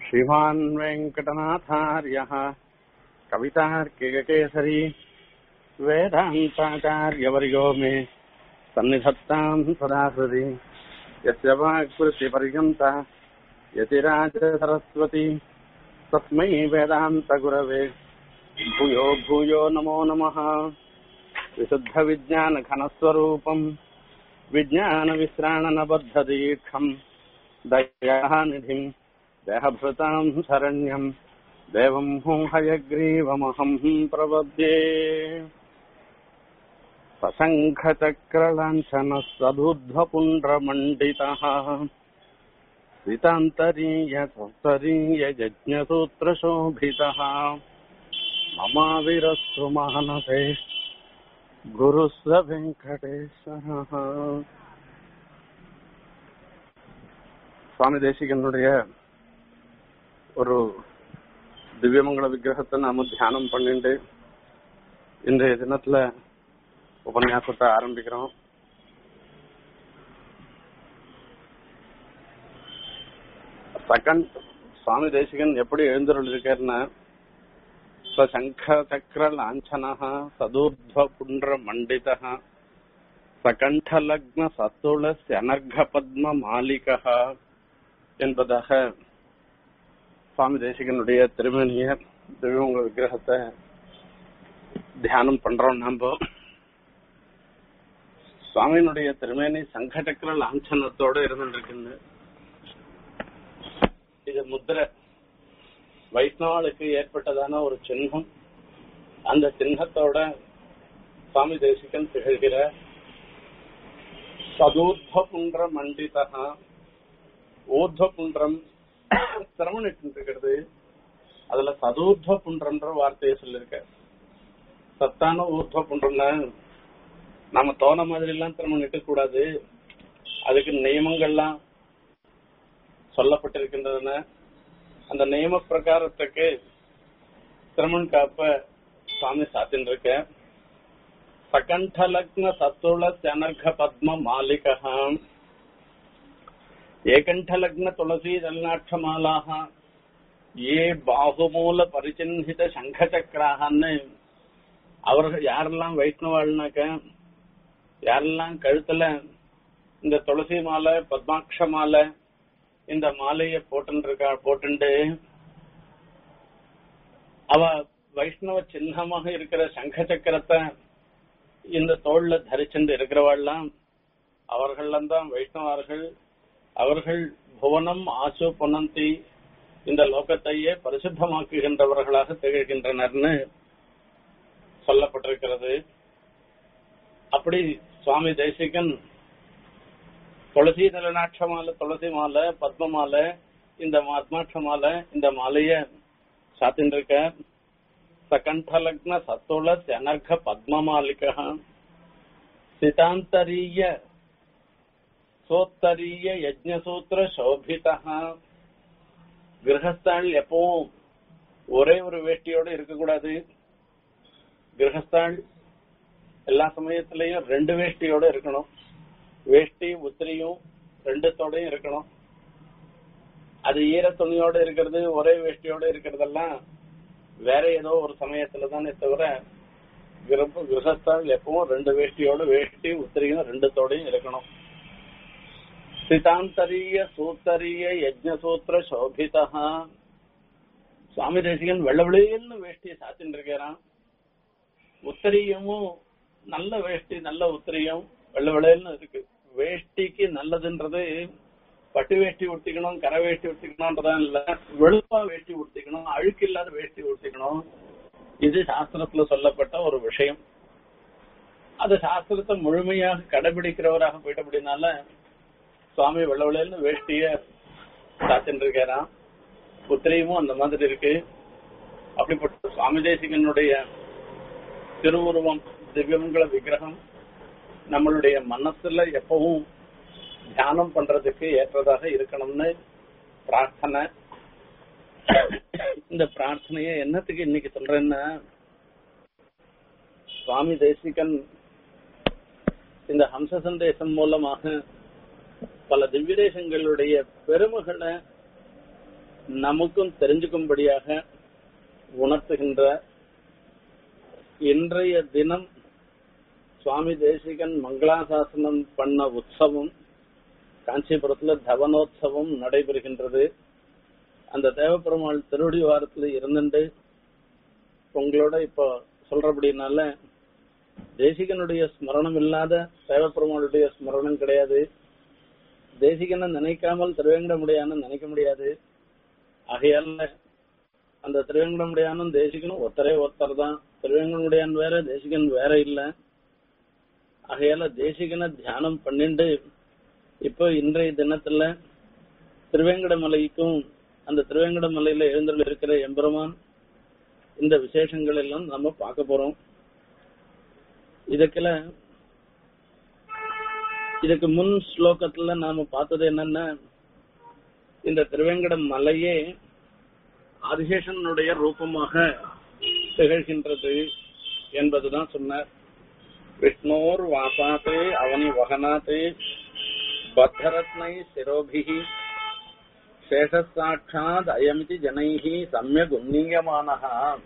श्रीमान् वेङ्कटनाथार्यः कवितार्किककेसरी वेदान्ताचार्यवर्यो मे सन्निधत्ताम् सदा हृदि यस्य वाक्कृतिपर्यन्ता यतिराजसरस्वती तस्मै वेदान्तगुरवे भूयो भूयो नमो नमः विशुद्धविज्ञानघनस्वरूपम् विज्ञानविश्राणनबद्धदीक्षम् दयानिधिम् देहभृताम् शरण्यम् देवम् हयग्रीवमहम् प्रपद्ये सशङ्खचक्रलाञ्छनः सदुध्वपुण्ड्रमण्डितः सितान्तरीयसप्तरीययज्ञसूत्रशोभितः ममाविरस्तु मानसे गुरुः स வெங்கடேஸ்வரः சுவாமி தேசிகனுடைய ஒரு திவ்யமங்கல விக்கிரகத்தை நாம தியானம் பண்ணிட்டு இன்றைய தினத்துல உபன்யாசத்தை ஆரம்பிக்கிறோம் செகண்ட் சுவாமி தேசிகன் எப்படி எழுந்தருள் இருக்காருன்னா சங்க சக்கர லாஞ்சன சதூர்த்வ புண்ட மண்டித சகண்டலக்ன சத்துளஸ் அனர்க பத்ம மாலிகா என்பதாக சுவாமி தேசிகனுடைய திருமணிய திவ்யமங்க விக்கிரகத்தை தியானம் பண்றோம் நாம சுவாமியினுடைய திருமேனி சங்கடக்கர லாஞ்சனத்தோட இருந்துருக்குன்னு இது முத்திரை வைஷ்ணவாளுக்கு ஏற்பட்டதான ஒரு சின்னம் அந்த சின்னத்தோட சுவாமி தேசிகன் திகழ்கிற சதூர்த புன்ற மண்டிதா ஊர்த புன்றம் சிரமணிட்டு இருக்கிறது அதுல சதூர்த புன்றன்ற வார்த்தையை சொல்லிருக்க சத்தான ஊர்த புன்றம்னா நாம தோண மாதிரி எல்லாம் திரும்ப நிக்க கூடாது அதுக்கு நியமங்கள்லாம் சொல்லப்பட்டிருக்கின்றன அந்த நியம பிரகாரத்துக்கு திருமண் காப்ப சுவாமி சாத்தின் இருக்க சகண்டலக்ன சத்துள சனர்க பத்ம மாலிகா ஏகண்டலக்ன துளசி ஜல்நாட்சமாலாக ஏ பாகுமூல பரிச்சின்னித சங்க சக்கராகன்னு அவர்கள் யாரெல்லாம் வைஷ்ணவாள்னாக்க யாரெல்லாம் கழுத்துல இந்த துளசி மாலை பத்மாட்ச மாலை இந்த மாலைய போட்டுருக்கா போட்டுண்டு அவ வைஷ்ணவ சின்னமாக இருக்கிற சங்க சக்கரத்தை இந்த தோல்ல தரிச்சுண்டு இருக்கிறவாள்லாம் அவர்கள்லாம் தான் வைஷ்ணவார்கள் அவர்கள் புவனம் ஆசு புனந்தி இந்த லோகத்தையே பரிசுத்தமாக்குகின்றவர்களாக திகழ்கின்றனர்னு சொல்லப்பட்டிருக்கிறது அப்படி சுவாமி தேசிகன் துளசி நிலநாட்ச மாலை துளசி மாலை பத்ம மாலை இந்த பத்மாட்ச மாலை இந்த மாலைய சாத்தின் இருக்க சகண்டலக்ன சத்துள அனர்க பத்ம மாலிகா சிதாந்தரிய சோத்தரிய யஜ்ஞசூத்திர சோபிதா கிரகஸ்தான் எப்பவும் ஒரே ஒரு வேஷ்டியோட இருக்கக்கூடாது கிரகஸ்தான் எல்லா சமயத்திலையும் ரெண்டு வேஷ்டியோட இருக்கணும் வேஷ்டி உத்திரியும் ரெண்டுத்தோடையும் இருக்கணும் அது ஈர துணியோட இருக்கிறது ஒரே வேஷ்டியோட இருக்கிறதெல்லாம் வேற ஏதோ ஒரு சமயத்துல தானே தவிர கிரகஸ்தான் எப்பவும் ரெண்டு வேஷ்டியோட வேஷ்டி உத்திரியும் ரெண்டுத்தோடையும் இருக்கணும் சிதாந்தரிய சூத்தரிய யஜ்ஞசூத்திர சோபிதா சுவாமி தேசிகன் வெள்ளவிளையல்னு வேஷ்டியை சாத்தின்னு இருக்கிறான் உத்தரியமும் நல்ல வேஷ்டி நல்ல உத்திரியம் வெள்ள விளையல்னு இருக்கு வேஷ்டிக்கு நல்லதுன்றது பட்டு வேஷ்டி உடுத்திக்கணும் கரை வேஷ்டி உடுத்திக்கணும்ன்றதான் இல்ல வெளுப்பா வேஷ்டி உடுத்திக்கணும் அழுக்கு இல்லாத வேஷ்டி உடுத்திக்கணும் இது சாஸ்திரத்துல சொல்லப்பட்ட ஒரு விஷயம் அது சாஸ்திரத்தை முழுமையாக கடைபிடிக்கிறவராக போயிட்டபடினால சுவாமி வெள்ள விளையல்னு வேஷ்டிய சாத்தின்னு இருக்காராம் உத்திரையும் அந்த மாதிரி இருக்கு அப்படிப்பட்ட சுவாமி தேசிகனுடைய திருவுருவம் திவ்யமங்கள விக்கிரகம் நம்மளுடைய மனசுல எப்பவும் தியானம் பண்றதுக்கு ஏற்றதாக இருக்கணும்னு பிரார்த்தனை இந்த பிரார்த்தனைய என்னத்துக்கு இன்னைக்கு சொல்றேன்னா சுவாமி தேசிகன் இந்த ஹம்ச சந்தேசம் மூலமாக பல திவ்ய தேசங்களுடைய பெருமைகளை நமக்கும் தெரிஞ்சுக்கும்படியாக உணர்த்துகின்ற இன்றைய தினம் சுவாமி தேசிகன் மங்களாசாசனம் பண்ண உற்சவம் காஞ்சிபுரத்துல தவனோத்சவம் நடைபெறுகின்றது அந்த தேவப்பெருமாள் திருவடி வாரத்துல இருந்துட்டு உங்களோட இப்போ சொல்றபடினால தேசிகனுடைய ஸ்மரணம் இல்லாத தேவப்பெருமாளுடைய ஸ்மரணம் கிடையாது தேசிகனை நினைக்காமல் திருவேங்கடமுடியான்னு நினைக்க முடியாது ஆகையால அந்த திருவேங்கடமுடியானும் தேசிகனும் ஒருத்தரே ஒருத்தர் தான் திருவேங்கடமுடியான் வேற தேசிகன் வேற இல்ல ஆகையால தேசிகனை தியானம் பண்ணிண்டு இப்போ இன்றைய தினத்துல திருவேங்கடமலைக்கும் அந்த திருவேங்கடமலையில எழுந்தருள் இருக்கிற எம்பெருமான் இந்த விசேஷங்கள் எல்லாம் நம்ம பார்க்க போறோம் இதுக்குல இதுக்கு முன் ஸ்லோகத்துல நாம பார்த்தது என்னன்னா இந்த திருவேங்கடம் மலையே ஆதிசேஷனுடைய ரூபமாக திகழ்கின்றது என்பதுதான் சொன்னார் விஷ்ணோர் வாசாத்தே அவனி வகனாத்தே பத்தரத்னை சிரோபிகி சேஷசாட்சாத் அயமிதி ஜனைஹி சமயக் உன்னியமானः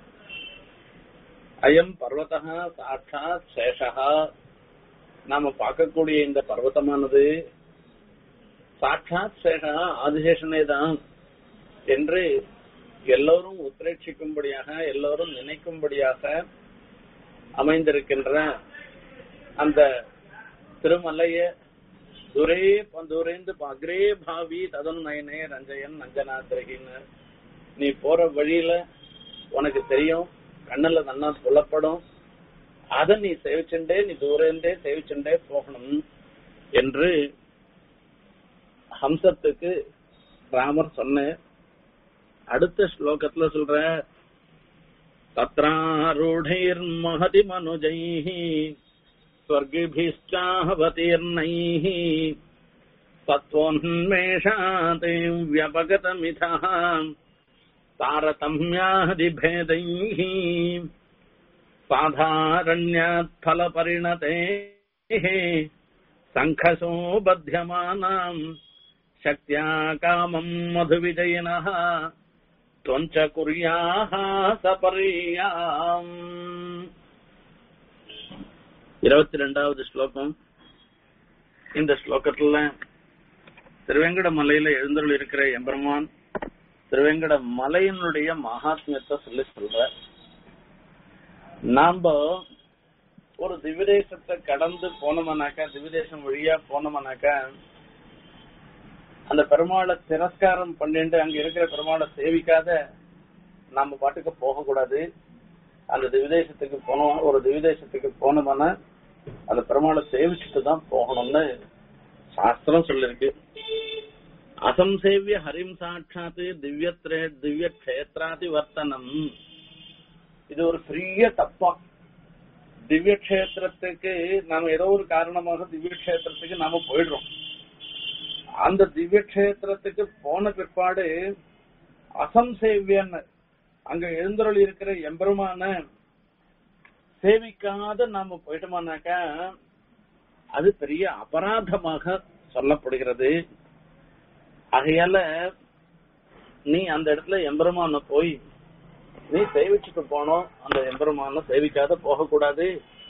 அயம் பர்வதः சாட்சாத் சேஷா நாம பார்க்கக்கூடிய இந்த பர்வதமானது சாட்சாத் சேஷா ஆதிசேஷனே தான் என்று எல்லோரும் உத்திரேட்சிக்கும்படியாக எல்லோரும் நினைக்கும்படியாக அமைந்திருக்கின்ற அந்த திருமலைய துரே தூரேந்து அக்ரே பாவி ததன் நயனே ரஞ்சயன் நஞ்சனாத்திரகின்னு நீ போற வழியில உனக்கு தெரியும் கண்ணுல நன்னா புலப்படும் அத நீ சேவிச்சுண்டே நீ தூரந்தே சேவிச்சுண்டே போகணும் என்று ஹம்சத்துக்கு ராமர் சொன்ன அடுத்த ஸ்லோகத்துல சொல்ற தத்ராரூடைர் மகதி மனுஜைஹி स्वर्गिभिश्चाहवतीर्णैः तत्त्वोन्मेषात् व्यपगतमिथः तारतम्यादिभेदैः साधारण्यात् फलपरिणतेः सङ्खसो बध्यमानाम् शक्त्या कामम् मधुविजयिनः त्वञ्च कुर्याः सपर्याम् இருபத்தி ரெண்டாவது ஸ்லோகம் இந்த ஸ்லோகத்துல திருவேங்கட மலையில எழுந்தருள் இருக்கிற எம்பெருமான் திருவேங்கட மலையினுடைய மகாத்மியத்தை சொல்லி சொல்ற நாம ஒரு திவிதேசத்தை கடந்து போனோம்னாக்கா திவிதேசம் வழியா போனோம்னாக்கா அந்த பெருமாளை திரஸ்காரம் பண்ணிட்டு அங்க இருக்கிற பெருமாளை சேவிக்காத நாம பாட்டுக்கு போக கூடாது அந்த திவிதேசத்துக்கு போனோம் ஒரு திவிதேசத்துக்கு போனோம்னா அந்த பெருமாளை சேவிச்சுட்டு தான் போகணும்னு சாஸ்திரம் சொல்லிருக்கு அசம்சேவிய ஹரிம் சாட்சாத்து திவ்யத்ரே திவ்ய கஷேத்ராதி வர்த்தனம் இது ஒரு பெரிய தப்பா திவ்ய கஷேத்திரத்துக்கு நாம ஏதோ ஒரு காரணமாக திவ்ய கஷேத்திரத்துக்கு நாம போயிடுறோம் அந்த திவ்ய கஷேத்திரத்துக்கு போன பிற்பாடு அசம்சேவியன்னு அங்க எழுந்தருள் இருக்கிற எம்பெருமான சேவிக்காத நாம போயிட்டோமானாக்கா அது பெரிய அபராதமாக சொல்லப்படுகிறது ஆகையால நீ அந்த இடத்துல எம்பெருமான போய் நீ சேவிச்சுட்டு போனோம் அந்த எம்பெருமான சேவிக்காத போகக்கூடாது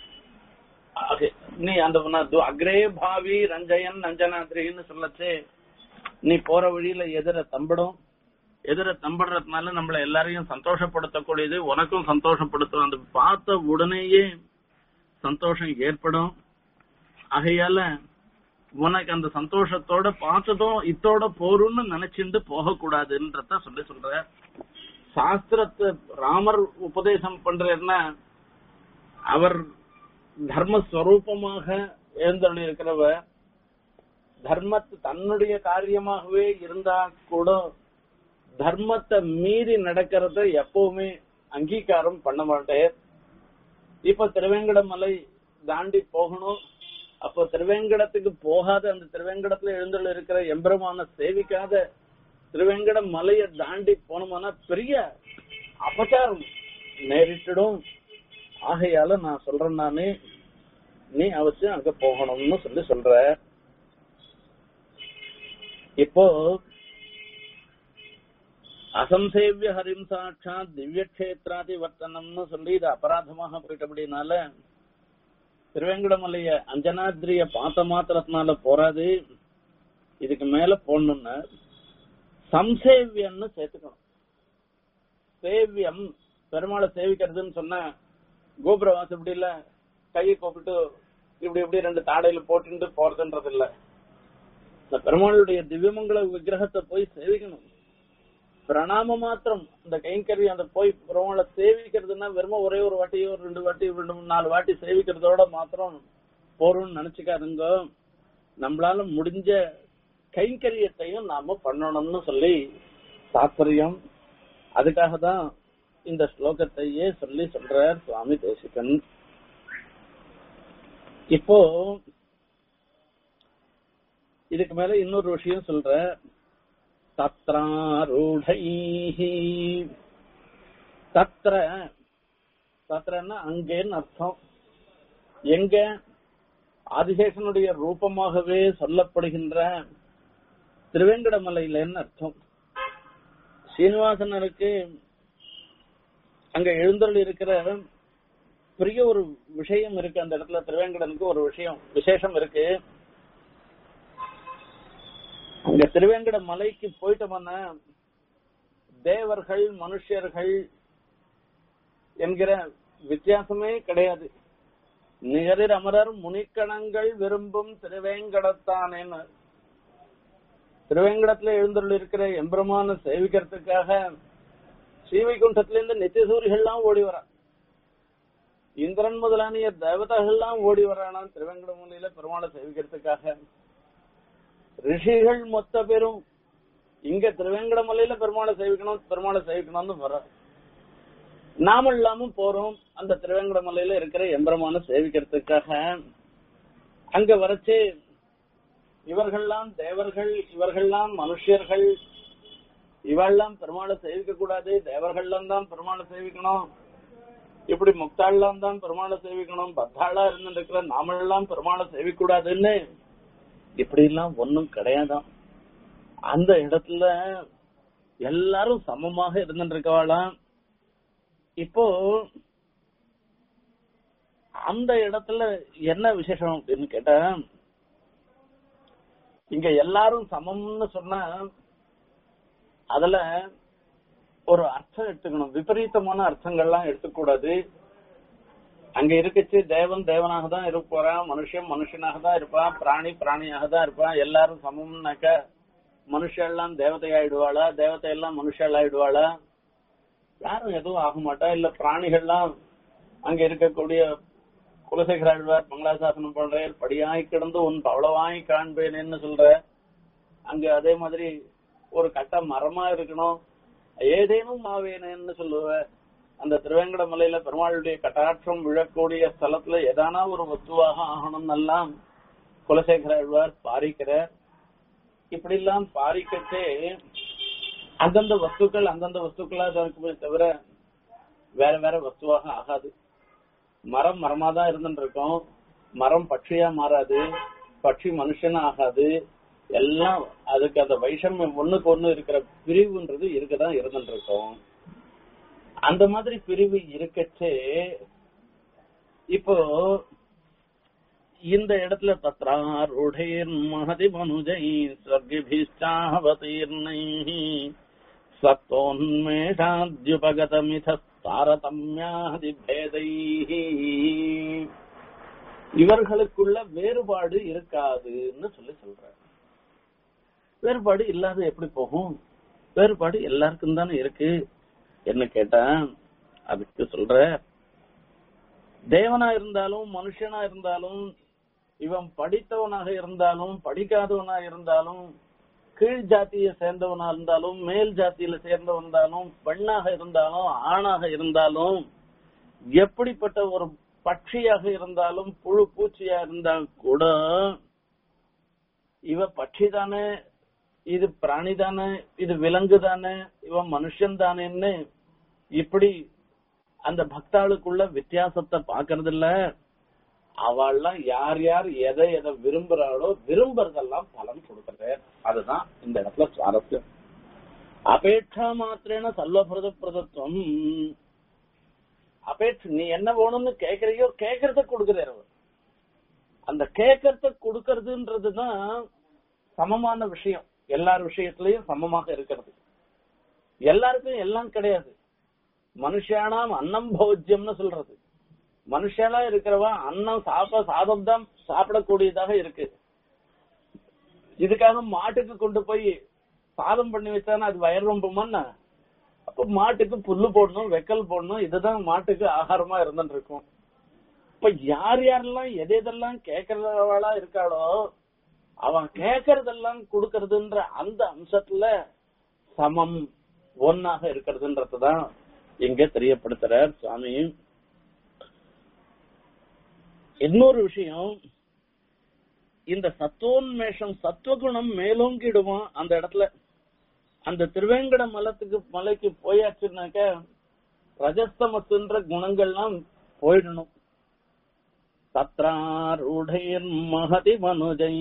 ஆக- நீ அந்த நான் து- அக்ரே பாவி ரஞ்சயன் நஞ்சனாத்ரின்னு சொல்லச்சே நீ போற வழியில எதிர தம்பிடும் எதிர தம்பிடுறதுனால நம்மள எல்லாரையும் சந்தோஷப்படுத்தக்கூடியது உனக்கும் சந்தோஷப்படுத்தும் அந்த பார்த்த உடனேயே சந்தோஷம் ஏற்படும் ஆகையால உனக்கு அந்த சந்தோஷத்தோட பார்த்ததும் இத்தோட போரும்னு நினைச்சுட்டு போகக்கூடாதுன்றத சொல்லி சொல்ற சாஸ்திரத்தை ராமர் உபதேசம் பண்றேன்னா அவர் தர்மஸ்வரூபமாக எழுந்தருளி இருக்கிறவர் தர்மத்து தன்னுடைய காரியமாகவே இருந்தா கூட தர்மத்தை மீறி நடக்கிறத எப்பவுமே அங்கீகாரம் பண்ண மாட்டேன் இப்ப திருவேங்கடமலை தாண்டி போகணும் அப்போ திருவேங்கடத்துக்கு போகாத அந்த திருவேங்கடத்துல எழுந்துள்ள இருக்கிற எம்பெருமான சேவிக்காத திருவேங்கட மலையை தாண்டி போனோம்னா பெரிய அபச்சாரம் நேரிட்டுடும் ஆகையால நான் சொல்றேன் நானு நீ அவசியம் அங்க போகணும்னு சொல்லி சொல்ற இப்போ அசம்சேவிய ஹரிம் சாட்சாத் திவ்ய கஷேத்ராதி வர்த்தனம்னு சொல்லி இது அபராதமாக போயிட்டபடினால திருவேங்கடமலைய அஞ்சனாத்ரிய பார்த்த மாத்திரத்தினால போறாது இதுக்கு மேல போடணும்னா சம்சேவியம்னு சேர்த்துக்கணும் சேவியம் பெருமாளை சேவிக்கிறதுன்னு சொன்னா கோபுர வாசப்படியில கையை கூப்பிட்டு இப்படி இப்படி ரெண்டு தாடையில போட்டுட்டு போறதுன்றது இல்ல இந்த பெருமாளுடைய திவ்யமங்கல விக்கிரகத்தை போய் சேவிக்கணும் பிரணாம மாத்திரம் இந்த கைங்கறி அந்த போய் பெருமாளை சேவிக்கிறதுன்னா வெறும் ஒரே ஒரு வாட்டி ஒரு ரெண்டு வாட்டி ரெண்டு மூணு நாலு வாட்டி சேவிக்கிறதோட மாத்திரம் போறோம்னு நினைச்சுக்காதுங்க நம்மளால முடிஞ்ச கைங்கரியத்தையும் நாம பண்ணணும்னு சொல்லி தாத்பரியம் அதுக்காக தான் இந்த ஸ்லோகத்தையே சொல்லி சொல்றார் சுவாமி தேசிகன் இப்போ இதுக்கு மேல இன்னொரு விஷயம் சொல்ற தத்ராரூடை தத்ர தத்ரன்னா அங்கேன்னு அர்த்தம் எங்க ஆதிசேஷனுடைய ரூபமாகவே சொல்லப்படுகின்ற திருவேங்கடமலையிலன்னு அர்த்தம் சீனிவாசனருக்கு அங்க எழுந்தருள் இருக்கிற பெரிய ஒரு விஷயம் இருக்கு அந்த இடத்துல திருவேங்கடனுக்கு ஒரு விஷயம் விசேஷம் இருக்கு அங்க திருவேங்கட மலைக்கு போயிட்டோம்னா தேவர்கள் மனுஷர்கள் என்கிற வித்தியாசமே கிடையாது நிகரில் அமரர் முனிக்கணங்கள் விரும்பும் திருவேங்கடத்தானேன்னு திருவேங்கடத்துல எழுந்துள்ள இருக்கிற எம்பெருமான சேவிக்கிறதுக்காக ஸ்ரீவைகுண்டத்திலிருந்து நித்தியசூரிகள்லாம் ஓடி வரா இந்திரன் முதலானிய தேவதைகள்லாம் ஓடி வரானாம் திருவேங்கடமலையில பெருமாளை சேவிக்கிறதுக்காக ரிஷிகள் மொத்த பேரும் இங்க திருவேங்கடமலையில பெருமாளை சேவிக்கணும் பெருமாளை சேவிக்கணும்னு வர நாம இல்லாம போறோம் அந்த திருவேங்கடமலையில இருக்கிற எம்பெருமான சேவிக்கிறதுக்காக அங்க வரச்சு இவர்கள்லாம் தேவர்கள் இவர்கள்லாம் மனுஷர்கள் இவெல்லாம் பெருமாளை சேவிக்க கூடாது தேவர்கள்லாம் தான் பெருமாளை சேவிக்கணும் இப்படி முக்தாள்லாம் தான் பெருமாளை சேவிக்கணும் பத்தாளா இருந்து இருக்கிற நாமெல்லாம் பெருமாளை சேவிக்க கூடாதுன்னு இப்படி எல்லாம் ஒன்னும் கிடையாதாம் அந்த இடத்துல எல்லாரும் சமமாக இருந்துட்டு இருக்கவாளாம் இப்போ அந்த இடத்துல என்ன விசேஷம் அப்படின்னு கேட்டா இங்க எல்லாரும் சமம்னு சொன்னா அதுல ஒரு அர்த்தம் எடுத்துக்கணும் விபரீதமான அர்த்தங்கள்லாம் எடுத்துக்கூடாது அங்க இருக்கச்சு தேவன் தேவனாக தான் இருப்பான் மனுஷன் மனுஷனாக தான் இருப்பான் பிராணி பிராணியாக தான் இருப்பான் எல்லாரும் சமம்னாக்க மனுஷெல்லாம் தேவதையாயிடுவாளா தேவதை எல்லாம் மனுஷல் ஆயிடுவாளா யாரும் எதுவும் ஆக மாட்டா இல்ல பிராணிகள்லாம் அங்க இருக்கக்கூடிய குலசேகராழ்வார் மங்களாசாசனம் பண்ற படியாய் கிடந்து உன் பவளவாய் காண்பேன்னு சொல்ற அங்க அதே மாதிரி ஒரு கட்ட மரமா இருக்கணும் ஏதேனும் ஆவேனேன்னு சொல்லுவ அந்த திருவேங்கட மலையில பெருமாளுடைய கட்டாட்சம் விழக்கூடிய ஸ்தலத்துல ஏதானா ஒரு வஸ்துவாக ஆகணும் எல்லாம் குலசேகராழ்வார் பாரிக்கிறார் இப்படி எல்லாம் பாரிக்கச்சே அந்தந்த வஸ்துக்கள் அந்தந்த வஸ்துக்களா தான் இருக்குமே தவிர வேற வேற வஸ்துவாக ஆகாது மரம் மரமா தான் இருந்துட்டு இருக்கும் மரம் பட்சியா மாறாது பட்சி மனுஷனா ஆகாது எல்லாம் அதுக்கு அந்த வைஷமியம் ஒண்ணுக்கு ஒண்ணு இருக்கிற பிரிவுன்றது இருக்கதான் இருந்துட்டு இருக்கும் அந்த மாதிரி பிரிவு இருக்கச்சே இப்போ இந்த இடத்துல தத்ராருடேர் மகதி மனுஜை ஸ்வர்கிபிஷ்டாவதீர்ணை சத்தோன்மேஷாத்யுபகதமித தாரதமியாதி பேதை இவர்களுக்குள்ள வேறுபாடு இருக்காதுன்னு சொல்லி சொல்ற வேறுபாடு இல்லாத எப்படி போகும் வேறுபாடு எல்லாருக்கும் தானே இருக்கு என்ன கேட்டா அதுக்கு சொல்ற தேவனா இருந்தாலும் மனுஷனா இருந்தாலும் இவன் படித்தவனாக இருந்தாலும் படிக்காதவனா இருந்தாலும் கீழ் ஜாத்திய சேர்ந்தவனா இருந்தாலும் மேல் ஜாத்தியில சேர்ந்தவன் இருந்தாலும் பெண்ணாக இருந்தாலும் ஆணாக இருந்தாலும் எப்படிப்பட்ட ஒரு பட்சியாக இருந்தாலும் புழு பூச்சியா இருந்தா கூட இவ பட்சி தானே இது பிராணி தானே இது விலங்கு தானே இவன் மனுஷன் தானேன்னு இப்படி அந்த பக்தாளுக்குள்ள வித்தியாசத்தை பாக்குறது இல்ல அவள்லாம் யார் யார் எதை எதை விரும்புறாளோ விரும்புறதெல்லாம் பலன் கொடுக்கறது அதுதான் இந்த இடத்துல சுவாரஸ்யம் அபேட்சா மாத்திரேன சல்வபிரத பிரதத்துவம் அபேட்ச நீ என்ன வேணும்னு கேக்குறியோ கேக்குறத கொடுக்குறாரு அவர் அந்த கேட்கறத கொடுக்கறதுன்றதுதான் சமமான விஷயம் எல்லார் விஷயத்திலயும் சமமாக இருக்கிறது எல்லாருக்கும் எல்லாம் கிடையாது மனுஷானாம் அன்னம் போஜ்யம்னு சொல்றது மனுஷனா இருக்கிறவா அன்னம் சாப்பிட சாதம் தான் சாப்பிடக்கூடியதாக இருக்கு இதுக்காக மாட்டுக்கு கொண்டு போய் சாதம் பண்ணி வச்சானா அது வயர் ரொம்புமான்னா அப்ப மாட்டுக்கு புல்லு போடணும் வெக்கல் போடணும் இதுதான் மாட்டுக்கு ஆகாரமா இருந்துட்டு இருக்கும் இப்ப யார் யாரெல்லாம் எது எதெல்லாம் கேட்கறவளா இருக்காளோ அவன் கேட்கறதெல்லாம் கொடுக்கறதுன்ற அந்த அம்சத்துல சமம் ஒன்னாக இருக்கிறதுன்றதுதான் இங்க தெரியப்படுத்துறார் சுவாமி இன்னொரு விஷயம் இந்த சத்துவோன்மேஷம் சத்துவகுணம் மேலோங்கிடுமா அந்த இடத்துல அந்த திருவேங்கட மலத்துக்கு மலைக்கு போயாச்சுனாக்க ரஜஸ்தமத்துன்ற குணங்கள்லாம் போயிடணும் தத்ராரூடைர் மகதி மனுஜை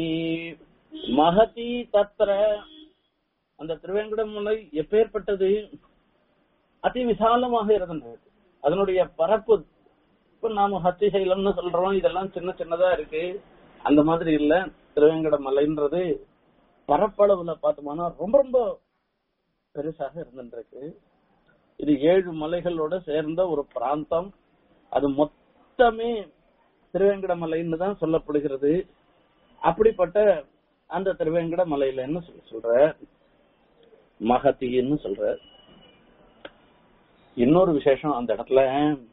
மகதி தத்ர அந்த திருவேங்கட மலை எப்பேற்பட்டது அதி விசாலமாக இருந்தது அதனுடைய பரப்பு இப்ப நாம ஹத்திசைலம்னு சொல்றோம் இதெல்லாம் சின்ன சின்னதா இருக்கு அந்த மாதிரி இல்ல திருவேங்கட மலைன்றது பரப்பளவுல பார்த்தோம்னா ரொம்ப ரொம்ப பெருசாக இருந்துருக்கு இது ஏழு மலைகளோட சேர்ந்த ஒரு பிராந்தம் அது மொத்தமே திருவேங்கட மலைன்னு தான் சொல்லப்படுகிறது அப்படிப்பட்ட அந்த திருவேங்கட மலையில என்ன சொல்ல சொல்ற மகத்தின்னு சொல்ற இன்னொரு விசேஷம் அந்த இடத்துல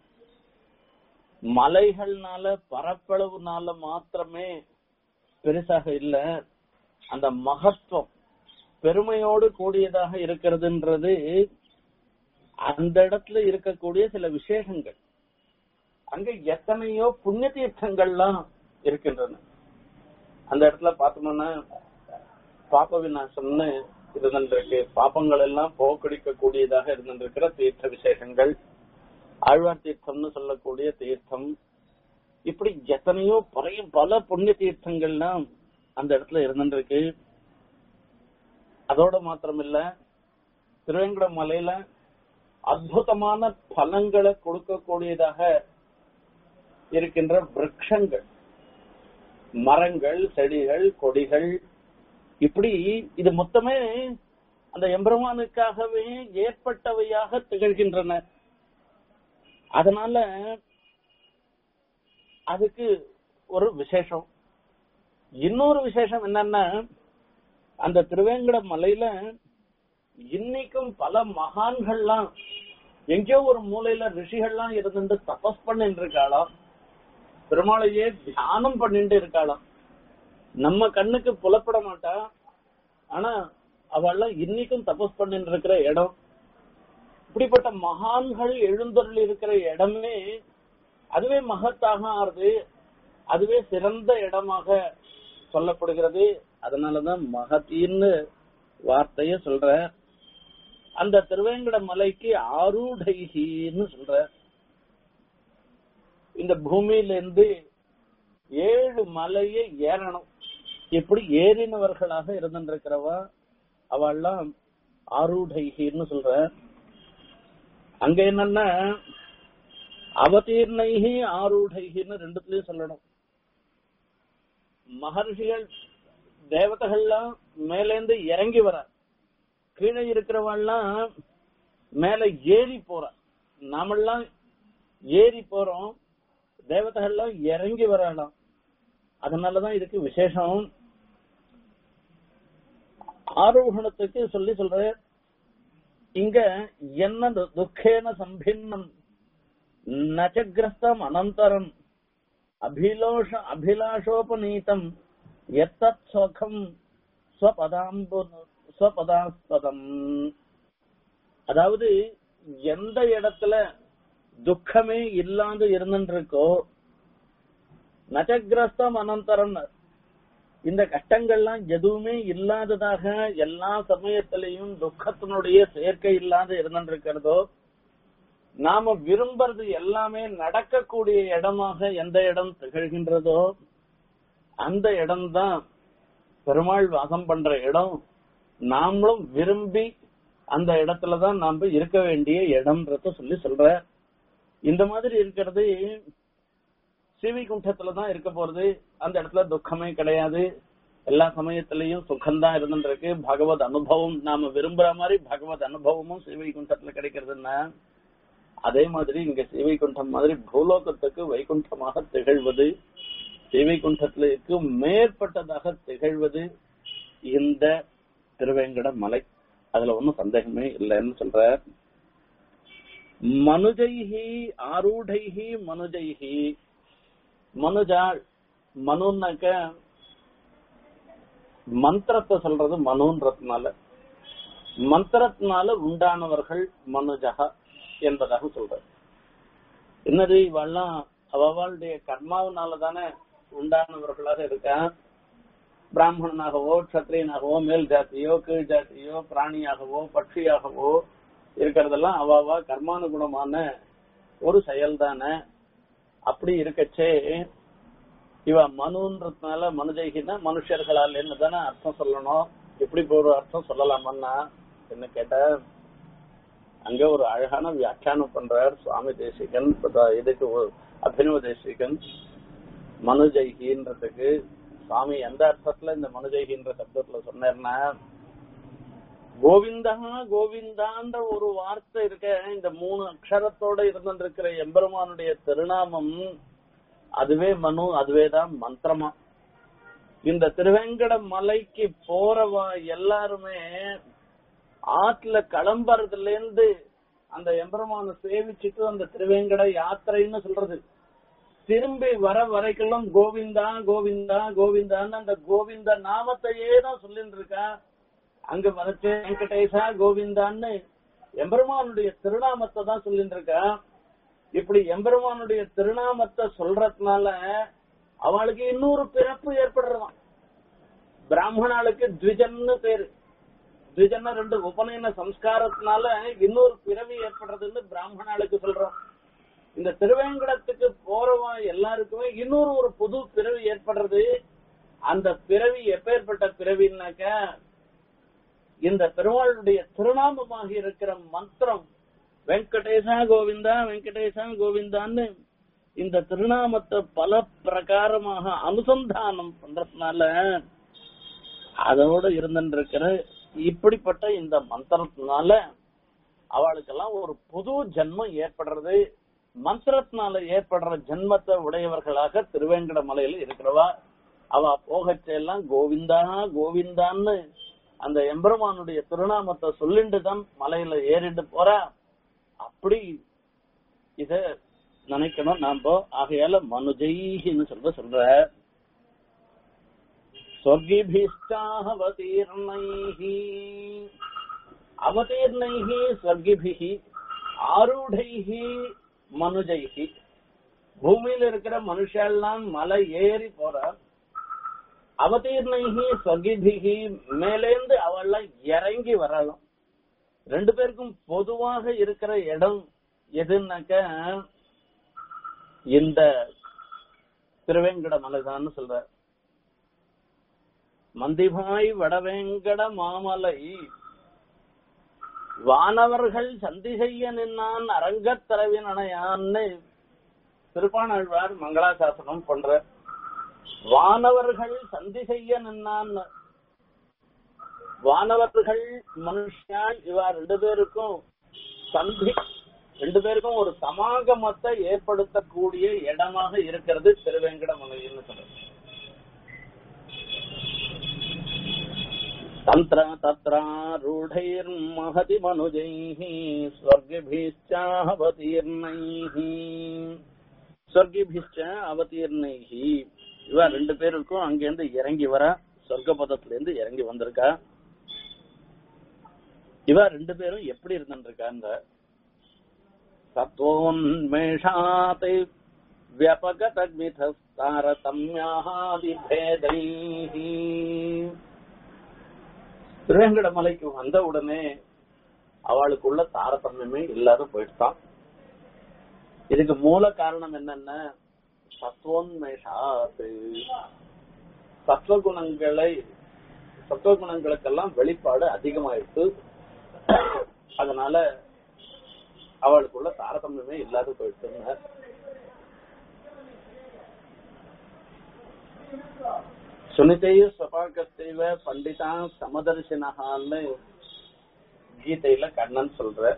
மலைகள்னால பரப்பளவுனால மாத்திரமே பெருசாக இல்ல அந்த மகத்துவம் பெருமையோடு கூடியதாக இருக்கிறதுன்றது அந்த இடத்துல இருக்கக்கூடிய சில விசேஷங்கள் அங்க எத்தனையோ புண்ணிய தீர்த்தங்கள்லாம் இருக்கின்றன அந்த இடத்துல பார்த்தோம்னா பாப்ப விநாசம்னு இருந்திருக்கு பாப்பங்கள் எல்லாம் போக்கடிக்க கூடியதாக இருந்திருக்கிற தீர்த்த விசேஷங்கள் ஆழ்வார் தீர்த்தம்னு சொல்லக்கூடிய தீர்த்தம் இப்படி எத்தனையோ பழைய பல புண்ணிய தீர்த்தங்கள்லாம் அந்த இடத்துல இருந்துருக்கு அதோட மாத்திரம் இல்ல திருவேங்கட மலையில அற்புதமான பலங்களை கொடுக்கக்கூடியதாக இருக்கின்ற விரக்ஷங்கள் மரங்கள் செடிகள் கொடிகள் இப்படி இது மொத்தமே அந்த எம்பெருமானுக்காகவே ஏற்பட்டவையாக திகழ்கின்றன அதனால அதுக்கு ஒரு விசேஷம் இன்னொரு விசேஷம் என்னன்னா அந்த திருவேங்கட மலையில இன்னைக்கும் பல மகான்கள்லாம் எங்கேயோ ஒரு மூலையில ரிஷிகள்லாம் இருந்துட்டு தபஸ் பண்ணிட்டு இருக்காளாம் பெருமாளையே தியானம் பண்ணிட்டு இருக்காளாம் நம்ம கண்ணுக்கு புலப்பட மாட்டா ஆனா அவள்லாம் இன்னைக்கும் தபஸ் பண்ணிட்டு இருக்கிற இடம் இப்படிப்பட்ட மகான்கள் எழுந்தருள் இருக்கிற இடமே அதுவே மகத்தாக ஆறுது அதுவே சிறந்த இடமாக சொல்லப்படுகிறது அதனாலதான் மகத்தின்னு வார்த்தைய சொல்ற அந்த திருவேங்கட மலைக்கு ஆரூடைகின்னு சொல்ற இந்த பூமியில இருந்து ஏழு மலையை ஏறணும் இப்படி ஏறினவர்களாக இருந்திருக்கிறவா அவெல்லாம் ஆரூடைகின்னு சொல்ற அங்க என்னன்னா அவதீர்ணைகி ஆரூடைகின்னு ரெண்டுத்துலயும் சொல்லணும் மகர்ஷிகள் தேவதைகள்லாம் மேலேந்து இறங்கி வர கீழே இருக்கிறவெல்லாம் மேல ஏறி போற நாமெல்லாம் ஏறி போறோம் தேவதைகள்லாம் இறங்கி வரலாம் அதனாலதான் இதுக்கு விசேஷம் ஆரோகணத்துக்கு சொல்லி சொல்ற இங்க என்ன து- துக்கேன சம்பின்னம் நச்சகிரஸ்தம் அனந்தரம் அபிலோஷ அபிலாஷோபநீதம் எத்தத் சுகம் ஸ்வபதாம்பு ஸ்வபதாஸ்பதம் அதாவது எந்த இடத்துல துக்கமே இல்லாது இருந்துருக்கோ நச்சகிரஸ்தம் அனந்தரம் இந்த கஷ்டங்கள்லாம் எதுவுமே இல்லாததாக எல்லா சமயத்திலையும் துக்கத்தினுடைய சேர்க்கை இல்லாத இருந்திருக்கிறதோ நாம விரும்புறது எல்லாமே நடக்கக்கூடிய இடமாக எந்த இடம் திகழ்கின்றதோ அந்த இடம்தான் பெருமாள் வாசம் பண்ற இடம் நாமளும் விரும்பி அந்த இடத்துலதான் நாம இருக்க வேண்டிய இடம்ன்றத சொல்லி சொல்ற இந்த மாதிரி இருக்கிறது ஸ்ரீவைகுண்டத்துலதான் இருக்க போறது அந்த இடத்துல துக்கமே கிடையாது எல்லா சமயத்திலையும் சுகம்தான் இருந்துருக்கு பகவத் அனுபவம் நாம விரும்புற மாதிரி பகவத் அனுபவமும் ஸ்ரீவைகுண்டத்துல கிடைக்கிறதுன்னா அதே மாதிரி இங்க ஸ்ரீவைகுண்டம் மாதிரி பூலோகத்துக்கு வைகுண்டமாக திகழ்வது ஸ்ரீவைகுண்டத்திற்கு மேற்பட்டதாக திகழ்வது இந்த திருவேங்கட மலை அதுல ஒன்னும் சந்தேகமே இல்லைன்னு சொல்ற மனுஜைஹி ஆரூடைஹி மனுஜைஹி மனுஜா மனுன்னாக்க மந்திரத்தை சொல்றது மனுன்றதுனால மந்திரத்தினால உண்டானவர்கள் மனுஜகா என்பதாக சொல்ற என்னது இவெல்லாம் அவளுடைய கர்மாவனால தானே உண்டானவர்களாக இருக்கா பிராமணனாகவோ கத்திரியனாகவோ மேல் ஜாத்தியோ கீழ் ஜாத்தியோ பிராணியாகவோ பட்சியாகவோ இருக்கிறதெல்லாம் அவாவா கர்மானுகுணமான ஒரு செயல் தானே அப்படி இருக்கச்சே இவ மனுன்றதுனால மனுஜைகின்னா மனுஷர்களால் என்ன தானே அர்த்தம் சொல்லணும் எப்படி ஒரு அர்த்தம் சொல்லலாமன்னா என்ன கேட்ட அங்க ஒரு அழகான வியாக்கியானம் பண்றார் சுவாமி தேசிகன் இதுக்கு அபினவ தேசிகன் மனுஜைகின்றதுக்கு சுவாமி எந்த அர்த்தத்துல இந்த மனுஜைகின்ற சப்தத்துல சொன்னார்னா கோவிந்தா கோவிந்தான்ற ஒரு வார்த்தை இருக்க இந்த மூணு அக்ஷரத்தோட இருந்திருக்கிற எம்பெருமானுடைய திருநாமம் அதுவே மனு அதுவே தான் மந்திரமா இந்த திருவேங்கட மலைக்கு போறவா எல்லாருமே ஆற்றுல கிளம்புறதுல இருந்து அந்த எம்பெருமான சேவிச்சுட்டு அந்த திருவேங்கட யாத்திரைன்னு சொல்றது திரும்பி வர வரைக்கும் கோவிந்தா கோவிந்தா கோவிந்தான்னு அந்த கோவிந்த நாமத்தையே தான் சொல்லிட்டு இருக்கா அங்க வரைச்சு வெங்கடேசா கோவிந்தான்னு எம்பெருமானுடைய திருநாமத்தை தான் சொல்லிட்டு இருக்கா இப்படி எம்பெருமானுடைய திருநாமத்தை சொல்றதுனால அவளுக்கு இன்னொரு பிறப்பு ஏற்படுறதாம் பிராமணாளுக்கு த்விஜன்னு பேரு த்விஜன்னா ரெண்டு உபநயன சம்ஸ்காரத்தினால இன்னொரு பிறவி ஏற்படுறதுன்னு பிராமணாளுக்கு சொல்றோம் இந்த திருவேங்கடத்துக்கு போறவா எல்லாருக்குமே இன்னொரு ஒரு புது பிறவி ஏற்படுறது அந்த பிறவி எப்பேற்பட்ட பிறவின்னாக்க இந்த பெருமாளுடைய திருநாமமாக இருக்கிற மந்திரம் வெங்கடேசா கோவிந்தா வெங்கடேசா கோவிந்தான்னு இந்த திருநாமத்தை பல பிரகாரமாக அனுசந்தானம் பண்றதுனால அதோட இருந்திருக்கிற இப்படிப்பட்ட இந்த மந்திரத்தினால அவளுக்கெல்லாம் ஒரு புது ஜென்மம் ஏற்படுறது மந்திரத்தினால ஏற்படுற ஜென்மத்தை உடையவர்களாக திருவேங்கட மலையில இருக்கிறவா அவ போகச்செல்லாம் கோவிந்தா கோவிந்தான்னு அந்த எம்பெருமானுடைய திருநாமத்தை சொல்லிட்டு தான் மலையில ஏறிட்டு போறா அப்படி இத நினைக்கணும் நாம ஆகையால மனுஜைன்னு சொல்ற சொல்ற ஸ்வர்கிபிஷ்டாவதீர்ணைஹி அவதீர்ணைஹி ஸ்வர்கிபிஹி ஆரூடைஹி மனுஜைஹி பூமியில இருக்கிற மனுஷெல்லாம் மலை ஏறி போறார் அவதீர்ணைஹி ஸ்வர்கிபிஹி மேலேந்து அவள்லாம் இறங்கி வரலாம் ரெண்டு பேருக்கும் பொதுவாக இருக்கிற இடம் எதுன்னாக்க இந்த திருவேங்கட மலைதான்னு சொல்ற மந்திபாய் வடவேங்கட மாமலை வானவர்கள் சந்தி செய்ய நின்னான் அரங்கத்தரவின் அணையான்னு திருப்பாணாழ்வார் மங்களாசாசனம் பண்ற வானவர்கள் சந்தி செய்ய நின்னான் வானவர்கள் மனுஷால் இவா ரெண்டு பேருக்கும் சந்தி ரெண்டு பேருக்கும் ஒரு சமாகமத்தை ஏற்படுத்தக்கூடிய இடமாக இருக்கிறது திருவேங்கட மலைன்னு சொல்றது தந்திர தத்ராரூடைர் மகதி மனுஜைः ஸ்வர்கிபிஷ்சாவதீர்ணைः ஸ்வர்கிபிஷ்ட அவதீர்ணைः இவ ரெண்டு பேருக்கும் அங்கிருந்து இறங்கி வர சொர்க்க இருந்து இறங்கி வந்திருக்கா இவ ரெண்டு பேரும் எப்படி இருந்துருக்காங்க சத்வோன்மேஷாத்தை வியபகதத்மிதாரதம்யாதிபேதைः திருவேங்கட மலைக்கு வந்த உடனே அவளுக்குள்ள தாரதமியமே இல்லாத போயிட்டான் இதுக்கு மூல காரணம் என்னன்னா சத்வோன்மேஷாத்து சத்வகுணங்களை சத்வகுணங்களுக்கெல்லாம் வெளிப்பாடு அதிகமாயிட்டு அதனால அவளுக்குள்ள தாரதமியமே இல்லாத போயிடுச்சுங்க சுனிதைய ஸ்வபாகத்தைவ பண்டிதா சமதர்சினகான்னு கீதையில கண்ணன் சொல்ற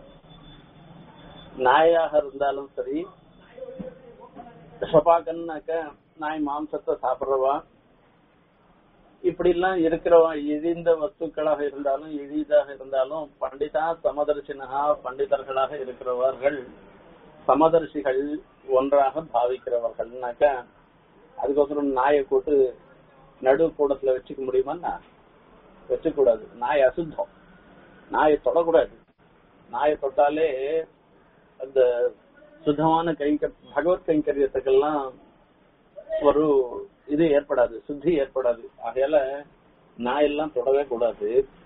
நாயாக இருந்தாலும் சரி ஸ்வபாகன்னாக்க நாய் மாம்சத்தை சாப்பிடுறவா இப்படி எல்லாம் இருக்கிறவா இழிந்த வஸ்துக்களாக இருந்தாலும் எளிதாக இருந்தாலும் பண்டிதா சமதர்சினகா பண்டிதர்களாக இருக்கிறவர்கள் சமதர்சிகள் ஒன்றாக பாவிக்கிறவர்கள்னாக்க அதுக்கோசரம் நாயை கூட்டு நடு கூடத்துல வச்சுக்க முடியுமான்னா வச்சுக்க கூடாது நாய் அசுத்தம் நாயை தொடக்கூடாது நாயை தொட்டாலே அந்த சுத்தமான கைங்க பகவத் கைங்கரியத்துக்கெல்லாம் ஒரு இது ஏற்படாது சுத்தி ஏற்படாது ஆகையால நாயெல்லாம் தொடவே கூடாது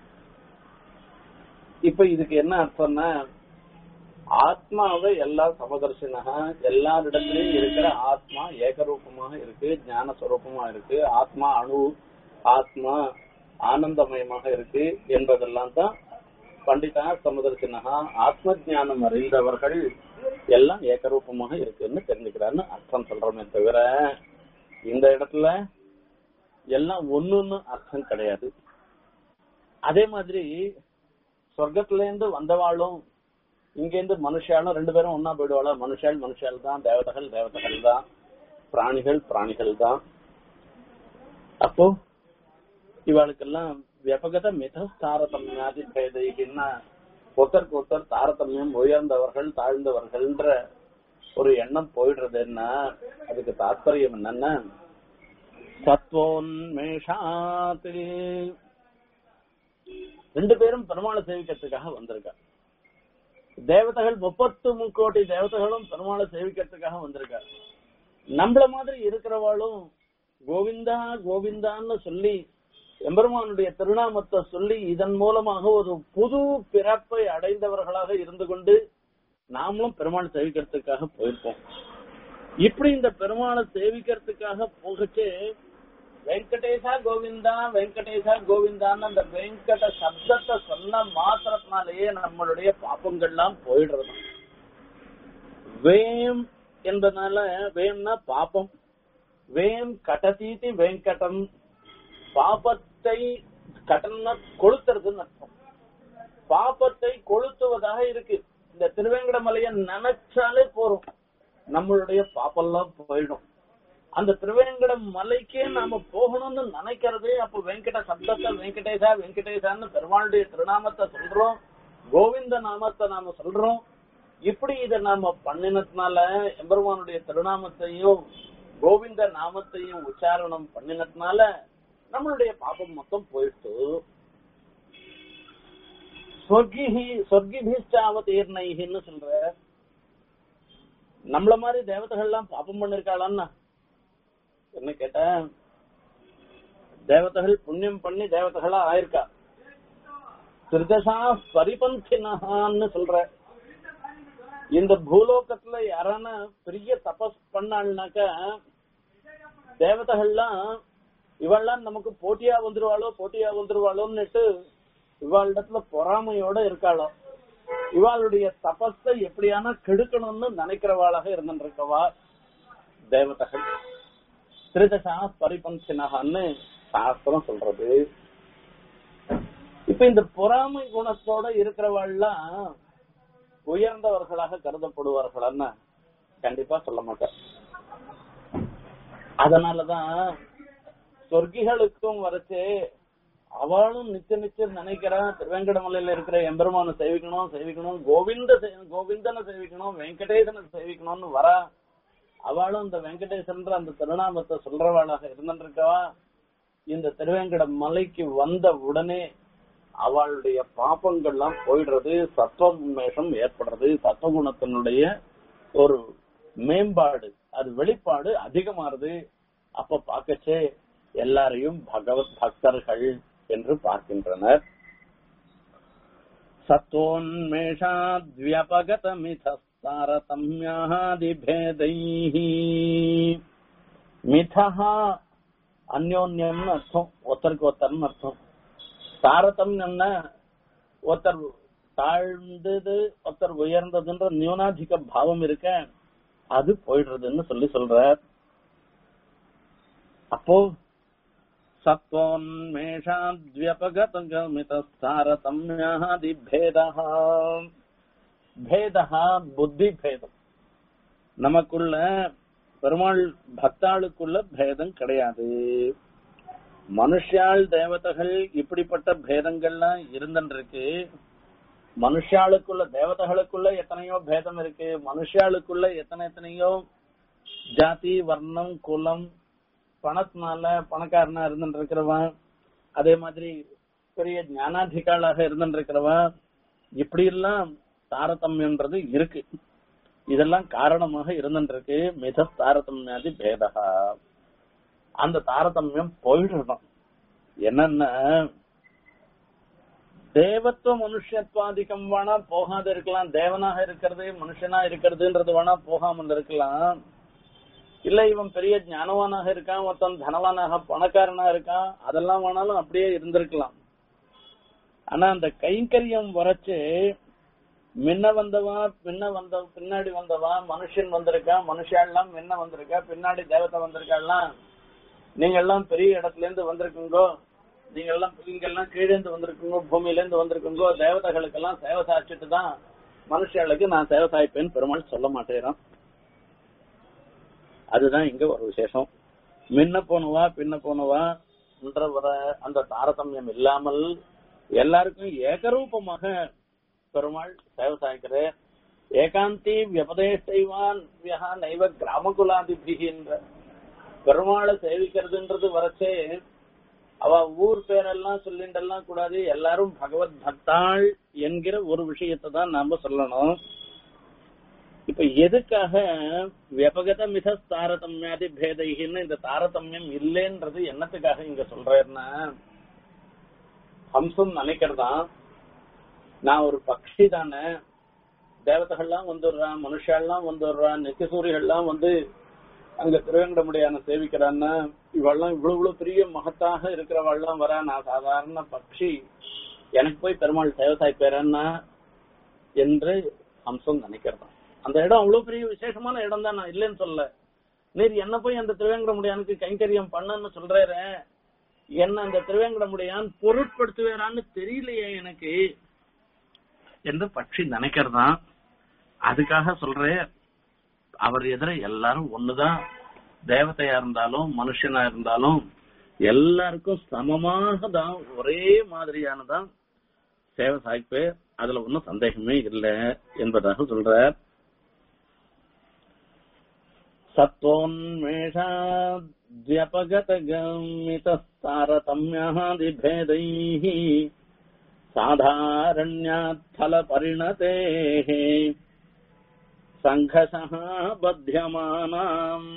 இப்ப இதுக்கு என்ன அர்த்தம்னா ஆத்மாவை எல்லா சமதர்சினகா எல்லாரிடத்திலையும் இருக்கிற ஆத்மா ஏகரூபமாக இருக்கு ஞான ஸ்வரூபமா இருக்கு ஆத்மா அணு ஆத்மா ஆனந்தமயமாக இருக்கு என்பதெல்லாம் தான் பண்டிதா சமுதர்சினகா ஆத்ம ஞானம் அறிந்தவர்கள் எல்லாம் ஏகரூபமாக இருக்குன்னு தெரிஞ்சுக்கிறான்னு அர்த்தம் சொல்றோமே தவிர இந்த இடத்துல எல்லாம் ஒண்ணுன்னு அர்த்தம் கிடையாது அதே மாதிரி சொர்க்கத்துல இருந்து வந்தவாளும் இங்க இருந்து மனுஷாலும் ரெண்டு பேரும் ஒன்னா போயிடுவாளா மனுஷால் மனுஷால் தான் தேவதைகள் தேவதைகள் தான் பிராணிகள் பிராணிகள் தான் அப்போ இவாளுக்கெல்லாம் வியபகத மித தாரதமியாதி பேதைகின்னா ஒருத்தருக்கு ஒருத்தர் தாரதமியம் உயர்ந்தவர்கள் தாழ்ந்தவர்கள்ன்ற ஒரு எண்ணம் போயிடுறது என்ன அதுக்கு தாத்பரியம் என்னன்னா சத்வோன்மேஷாத்து ரெண்டு பேரும் பெருமாளை சேவிக்கிறதுக்காக வந்திருக்கா தேவதைகள் முப்பத்து முக்கோடி தேவதைகளும் பெருமாளை சேவிக்கிறதுக்காக வந்திருக்கா நம்மள மாதிரி இருக்கிறவாளும் கோவிந்தா கோவிந்தான்னு சொல்லி எம்பெருமானுடைய திருநாமத்தை சொல்லி இதன் மூலமாக ஒரு புது பிறப்பை அடைந்தவர்களாக இருந்து கொண்டு நாமளும் பெருமாள் சேவிக்கிறதுக்காக போயிருப்போம் இப்படி இந்த பெருமாளை சேவிக்கிறதுக்காக போகச்சு வெங்கடேசா கோவிந்தா வெங்கடேசா கோவிந்தான்னு அந்த வெங்கட சப்தத்தை சொன்ன மாத்திரத்தினாலேயே நம்மளுடைய பாப்பங்கள்லாம் போயிடுறது வேம் என்பதனால வேம்னா பாப்பம் வேம் கடதீதி வெங்கடம் பாபத்தை கடன்னா கொளுத்துறதுன்னு அர்த்தம் பாப்பத்தை கொளுத்துவதாக இருக்கு இந்த திருவேங்கட மலையை நினைச்சாலே போறோம் நம்மளுடைய பாப்பெல்லாம் போயிடும் அந்த திருவேங்கட மலைக்கே நாம போகணும்னு நினைக்கிறதே அப்ப வெங்கட சப்தத்தை வெங்கடேசா வெங்கடேசான்னு பெருமாளுடைய திருநாமத்தை சொல்றோம் கோவிந்த நாமத்தை நாம சொல்றோம் இப்படி இத நாம பண்ணினதுனால எம்பெருமானுடைய திருநாமத்தையும் கோவிந்த நாமத்தையும் உச்சாரணம் பண்ணினதுனால நம்மளுடைய பாபம் மொத்தம் போயிட்டு சொர்க்கிஹி சொர்க்கிபிஷ்டாவதீர்ணைன்னு சொல்ற நம்மள மாதிரி தேவதைகள்லாம் பாப்பம் பண்ணிருக்காளான்னா என்ன கேட்ட தேவதைகள் புண்ணியம் பண்ணி தேவதைகளா ஆயிருக்கா திருதசா பரிபந்தினஹான்னு சொல்ற இந்த பூலோகத்துல யாரான பெரிய தபஸ் பண்ணாள்னாக்க தேவதைகள்லாம் இவள்லாம் நமக்கு போட்டியா வந்துருவாளோ போட்டியா வந்துருவாளோன்னுட்டு இவாளிடத்துல பொறாமையோட இருக்காளோ இவாளுடைய தபஸை எப்படியான கெடுக்கணும்னு நினைக்கிறவாளாக இருந்துருக்கவா தேவதைகள் திருதசா பரிபந்தினகான்னு சாஸ்திரம் சொல்றது இப்ப இந்த பொறாமை குணத்தோட இருக்கிறவாள்லாம் உயர்ந்தவர்களாக கருதப்படுவார்கள்னா கண்டிப்பா சொல்ல மாட்டேன் அதனாலதான் சொர்க்கிகளுக்கும் வரைச்சு அவளும் நிச்சய நிச்சயம் நினைக்கிறான் திருவேங்கடமலையில இருக்கிற எம்பெருமான சேவிக்கணும் சேவிக்கணும் கோவிந்த சே- கோவிந்தனை சேவிக்கணும் வெங்கடேசனை சேவிக்கணும்னு வரா அவளும் இந்த வெங்கடேசன்ற அந்த திருநாமத்தை சொல்றவாளாக இருந்திருக்கவா இந்த திருவேங்கட மலைக்கு வந்த உடனே அவளுடைய பாப்பங்கள்லாம் போயிடுறது சத்துவ உன்மேஷம் ஏற்படுறது சத்துவகுணத்தினுடைய ஒரு மேம்பாடு அது வெளிப்பாடு அதிகமாறுது அப்ப பார்க்கச்சே எல்லாரையும் பகவத் பக்தர்கள் என்று பார்க்கின்றனர் சத்தோன்மேஷாத்வியபகதமிதாரதம்யாதிபேதைः மிதஹா அந்யோன்யம்னு அர்த்தம் ஒருத்தருக்கு ஒருத்தர்னு அர்த்தம் தாரதம்யம்னா ஒருத்தர் தாழ்ந்தது ஒருத்தர் உயர்ந்ததுன்ற நியூனாதிக பாவம் இருக்க அது போயிடுறதுன்னு சொல்லி சொல்றார் அப்போ சத்வோன்மேஷாத்வியபகதமிதாரதம்யாதி பேதா பேதா புத்தி பேதம் நமக்குள்ள பெருமாள் பக்தாளுக்குள்ள பேதம் கிடையாது மனுஷாள் தேவதைகள் இப்படிப்பட்ட பேதங்கள்லாம் இருந்துருக்கு மனுஷாளுக்குள்ள தேவதைகளுக்குள்ள எத்தனையோ பேதம் இருக்கு மனுஷாளுக்குள்ள எத்தனை எத்தனையோ ஜாதி வர்ணம் குலம் பணத்தினால பணக்காரனா இருந்துட்டு இருக்கிறவன் அதே மாதிரி பெரிய ஞானாதிகாளாக இருந்துட்டு இருக்கிறவன் இப்படி எல்லாம் தாரதமியன்றது இருக்கு இதெல்லாம் காரணமாக இருந்துருக்கு மித தாரதமியாதி பேதகா அந்த தாரதமியம் போயிடணும் என்னன்னா தேவத்துவ மனுஷத்வாதிகம் வேணா போகாத இருக்கலாம் தேவனாக இருக்கிறது மனுஷனா இருக்கிறதுன்றது வேணா போகாமல் இருக்கலாம் இல்ல இவன் பெரிய ஞானவானாக இருக்கான் ஒருத்தன் தனவானாக பணக்காரனா இருக்கான் அதெல்லாம் வேணாலும் அப்படியே இருந்திருக்கலாம் ஆனா அந்த கைங்கரியம் வரைச்சு முன்ன வந்தவா பின்ன வந்த பின்னாடி வந்தவா மனுஷன் வந்திருக்கா மனுஷாலாம் முன்ன வந்திருக்கா பின்னாடி தேவதை வந்திருக்காலாம் நீங்க எல்லாம் பெரிய இடத்துல இருந்து வந்திருக்குங்கோ நீங்க எல்லாம் நீங்க எல்லாம் கீழே இருந்து வந்திருக்குங்கோ பூமியில இருந்து வந்திருக்குங்கோ தேவதைகளுக்கு எல்லாம் சேவை சாய்ச்சிட்டு தான் மனுஷர்களுக்கு நான் சேவை சாய்ப்பேன்னு பெருமாள் சொல்ல மாட்டேறான் அதுதான் இங்க ஒரு விசேஷம் முன்ன போனவா பின்ன போனவா என்ற வர அந்த தாரதமியம் இல்லாமல் எல்லாருக்கும் ஏகரூபமாக பெருமாள் சேவை சாய்க்கிறார் ஏகாந்தி வியபதேஷ்டைவான் வியகா நைவ கிராமகுலாதிபிகி என்ற பெருமாளை சேவிக்கிறதுன்றது வரச்சே அவ ஊர் பேரெல்லாம் சொல்லிண்டெல்லாம் கூடாது எல்லாரும் பகவத் பக்தாள் என்கிற ஒரு விஷயத்தை தான் நாம சொல்லணும் இப்ப எதுக்காக வியபகத மித தாரதமியாதி பேதைகின்னு இந்த தாரதமியம் இல்லைன்றது என்னத்துக்காக இங்க சொல்றேன்னா ஹம்சம் நினைக்கிறதான் நான் ஒரு பக்ஷி தானே தேவதைகள்லாம் வந்துடுறான் மனுஷாலாம் வந்துடுறான் நித்தியசூரிகள்லாம் வந்து அங்க திருவேங்கடமுடியான சேவிக்கிறான்னா இவெல்லாம் இவ்வளவு இவ்வளவு பெரிய மகத்தாக இருக்கிறவள்லாம் வரா நான் சாதாரண பக்ஷி எனக்கு போய் பெருமாள் தேவசாய் பேரன்னா என்று ஹம்சம் நினைக்கிறதான் அந்த இடம் அவ்வளவு பெரிய விசேஷமான இடம் தான் நான் இல்லைன்னு சொல்ல நீர் என்ன போய் அந்த திருவேங்கடமுடியானுக்கு கைங்கரியம் பண்ணுன்னு சொல்றாரு என்ன அந்த திருவேங்கடமுடியான் பொருட்படுத்துவாரான்னு தெரியலையே எனக்கு என்று பட்சி நினைக்கிறதான் அதுக்காக சொல்றேன் அவர் எதிர எல்லாரும் ஒண்ணுதான் தேவதையா இருந்தாலும் மனுஷனா இருந்தாலும் எல்லாருக்கும் சமமாக தான் ஒரே மாதிரியானதான் சேவை சாய்ப்பு அதுல ஒன்னும் சந்தேகமே இல்லை என்பதாக சொல்றார் சத்வோன்மேஷாத்யபகதகமிதாரதமியாதிபேதைः சாதாரண்யாத் ஃபலபரிணதேः சங்கசः பத்தியமானாம்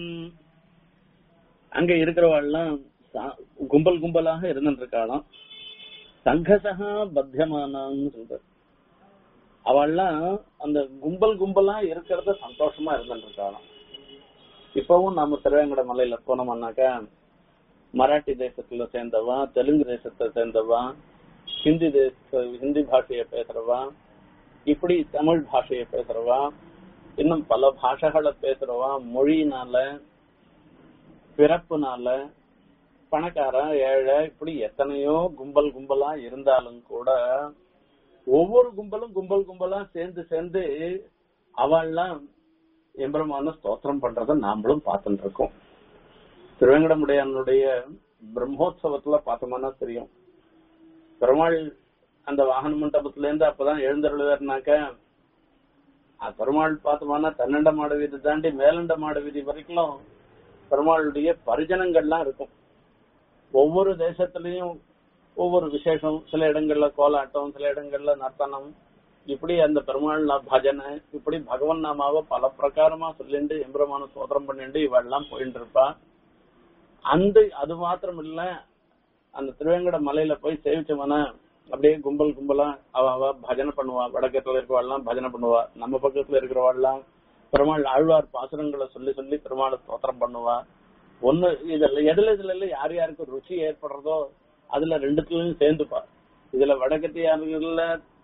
அங்க இருக்கிறவாள்லாம் சா- கும்பல் கும்பலாக இருந்துட்டு இருக்காளாம் சங்கசகா பத்தியமானான்னு சொல்ற அவள்லாம் அந்த கும்பல் கும்பலா இருக்கிறத சந்தோஷமா இருந்துட்டு இருக்காளாம் இப்பவும் நாம திருவேங்கட மலையில போனோம்னாக்கா மராட்டி தேசத்துல சேர்ந்தவா தெலுங்கு தேசத்தை சேர்ந்தவா ஹிந்தி தேச ஹிந்தி பாஷைய பேசுறவா இப்படி தமிழ் பாஷைய பேசுறவா இன்னும் பல பாஷைகளை பேசுறவா மொழியினால பிறப்புனால பணக்கார ஏழை இப்படி எத்தனையோ கும்பல் கும்பலா இருந்தாலும் கூட ஒவ்வொரு கும்பலும் கும்பல் கும்பலா சேர்ந்து சேர்ந்து அவள்லாம் எம்பெருமான ஸ்தோத்திரம் பண்றத நாமளும் பார்த்துட்டு இருக்கோம் திருவேங்கடமுடையானுடைய பிரம்மோத்சவத்துல பார்த்தோம்னா தெரியும் பெருமாள் அந்த வாகன மண்டபத்துல இருந்து அப்பதான் எழுந்தருளுவாருனாக்க அஹ் பெருமாள் பார்த்தோம்னா தன்னண்ட மாட வீதி தாண்டி மேலண்ட மாட வீதி வரைக்கும் பெருமாளுடைய பரிஜனங்கள்லாம் இருக்கும் ஒவ்வொரு தேசத்திலையும் ஒவ்வொரு விசேஷம் சில இடங்கள்ல கோலாட்டம் சில இடங்கள்ல நர்த்தனம் இப்படி அந்த பெருமாள் நா- பஜனை இப்படி பகவன் நாமாவை பல பிரகாரமா சொல்லிண்டு எம்பெருமான சோதரம் பண்ணிண்டு இவெல்லாம் போயிட்டு இருப்பா அந்த அது மாத்திரம் இல்ல அந்த திருவேங்கட மலையில போய் சேவிச்சவன அப்படியே கும்பல் கும்பலா அவ அவ பஜனை பண்ணுவா வடக்கத்துல இருக்கிறவாள்லாம் பஜனை பண்ணுவா நம்ம பக்கத்துல இருக்கிறவாள்லாம் பெருமாள் ஆழ்வார் பாசுரங்களை சொல்லி சொல்லி பெருமாளை ஸ்தோத்திரம் பண்ணுவா ஒண்ணு இதுல எதுல இதுல இல்ல யார் யாருக்கு ருச்சி ஏற்படுறதோ அதுல ரெண்டுத்துலயும் சேர்ந்துப்பா இதுல வடக்கத்தியார்கள்ல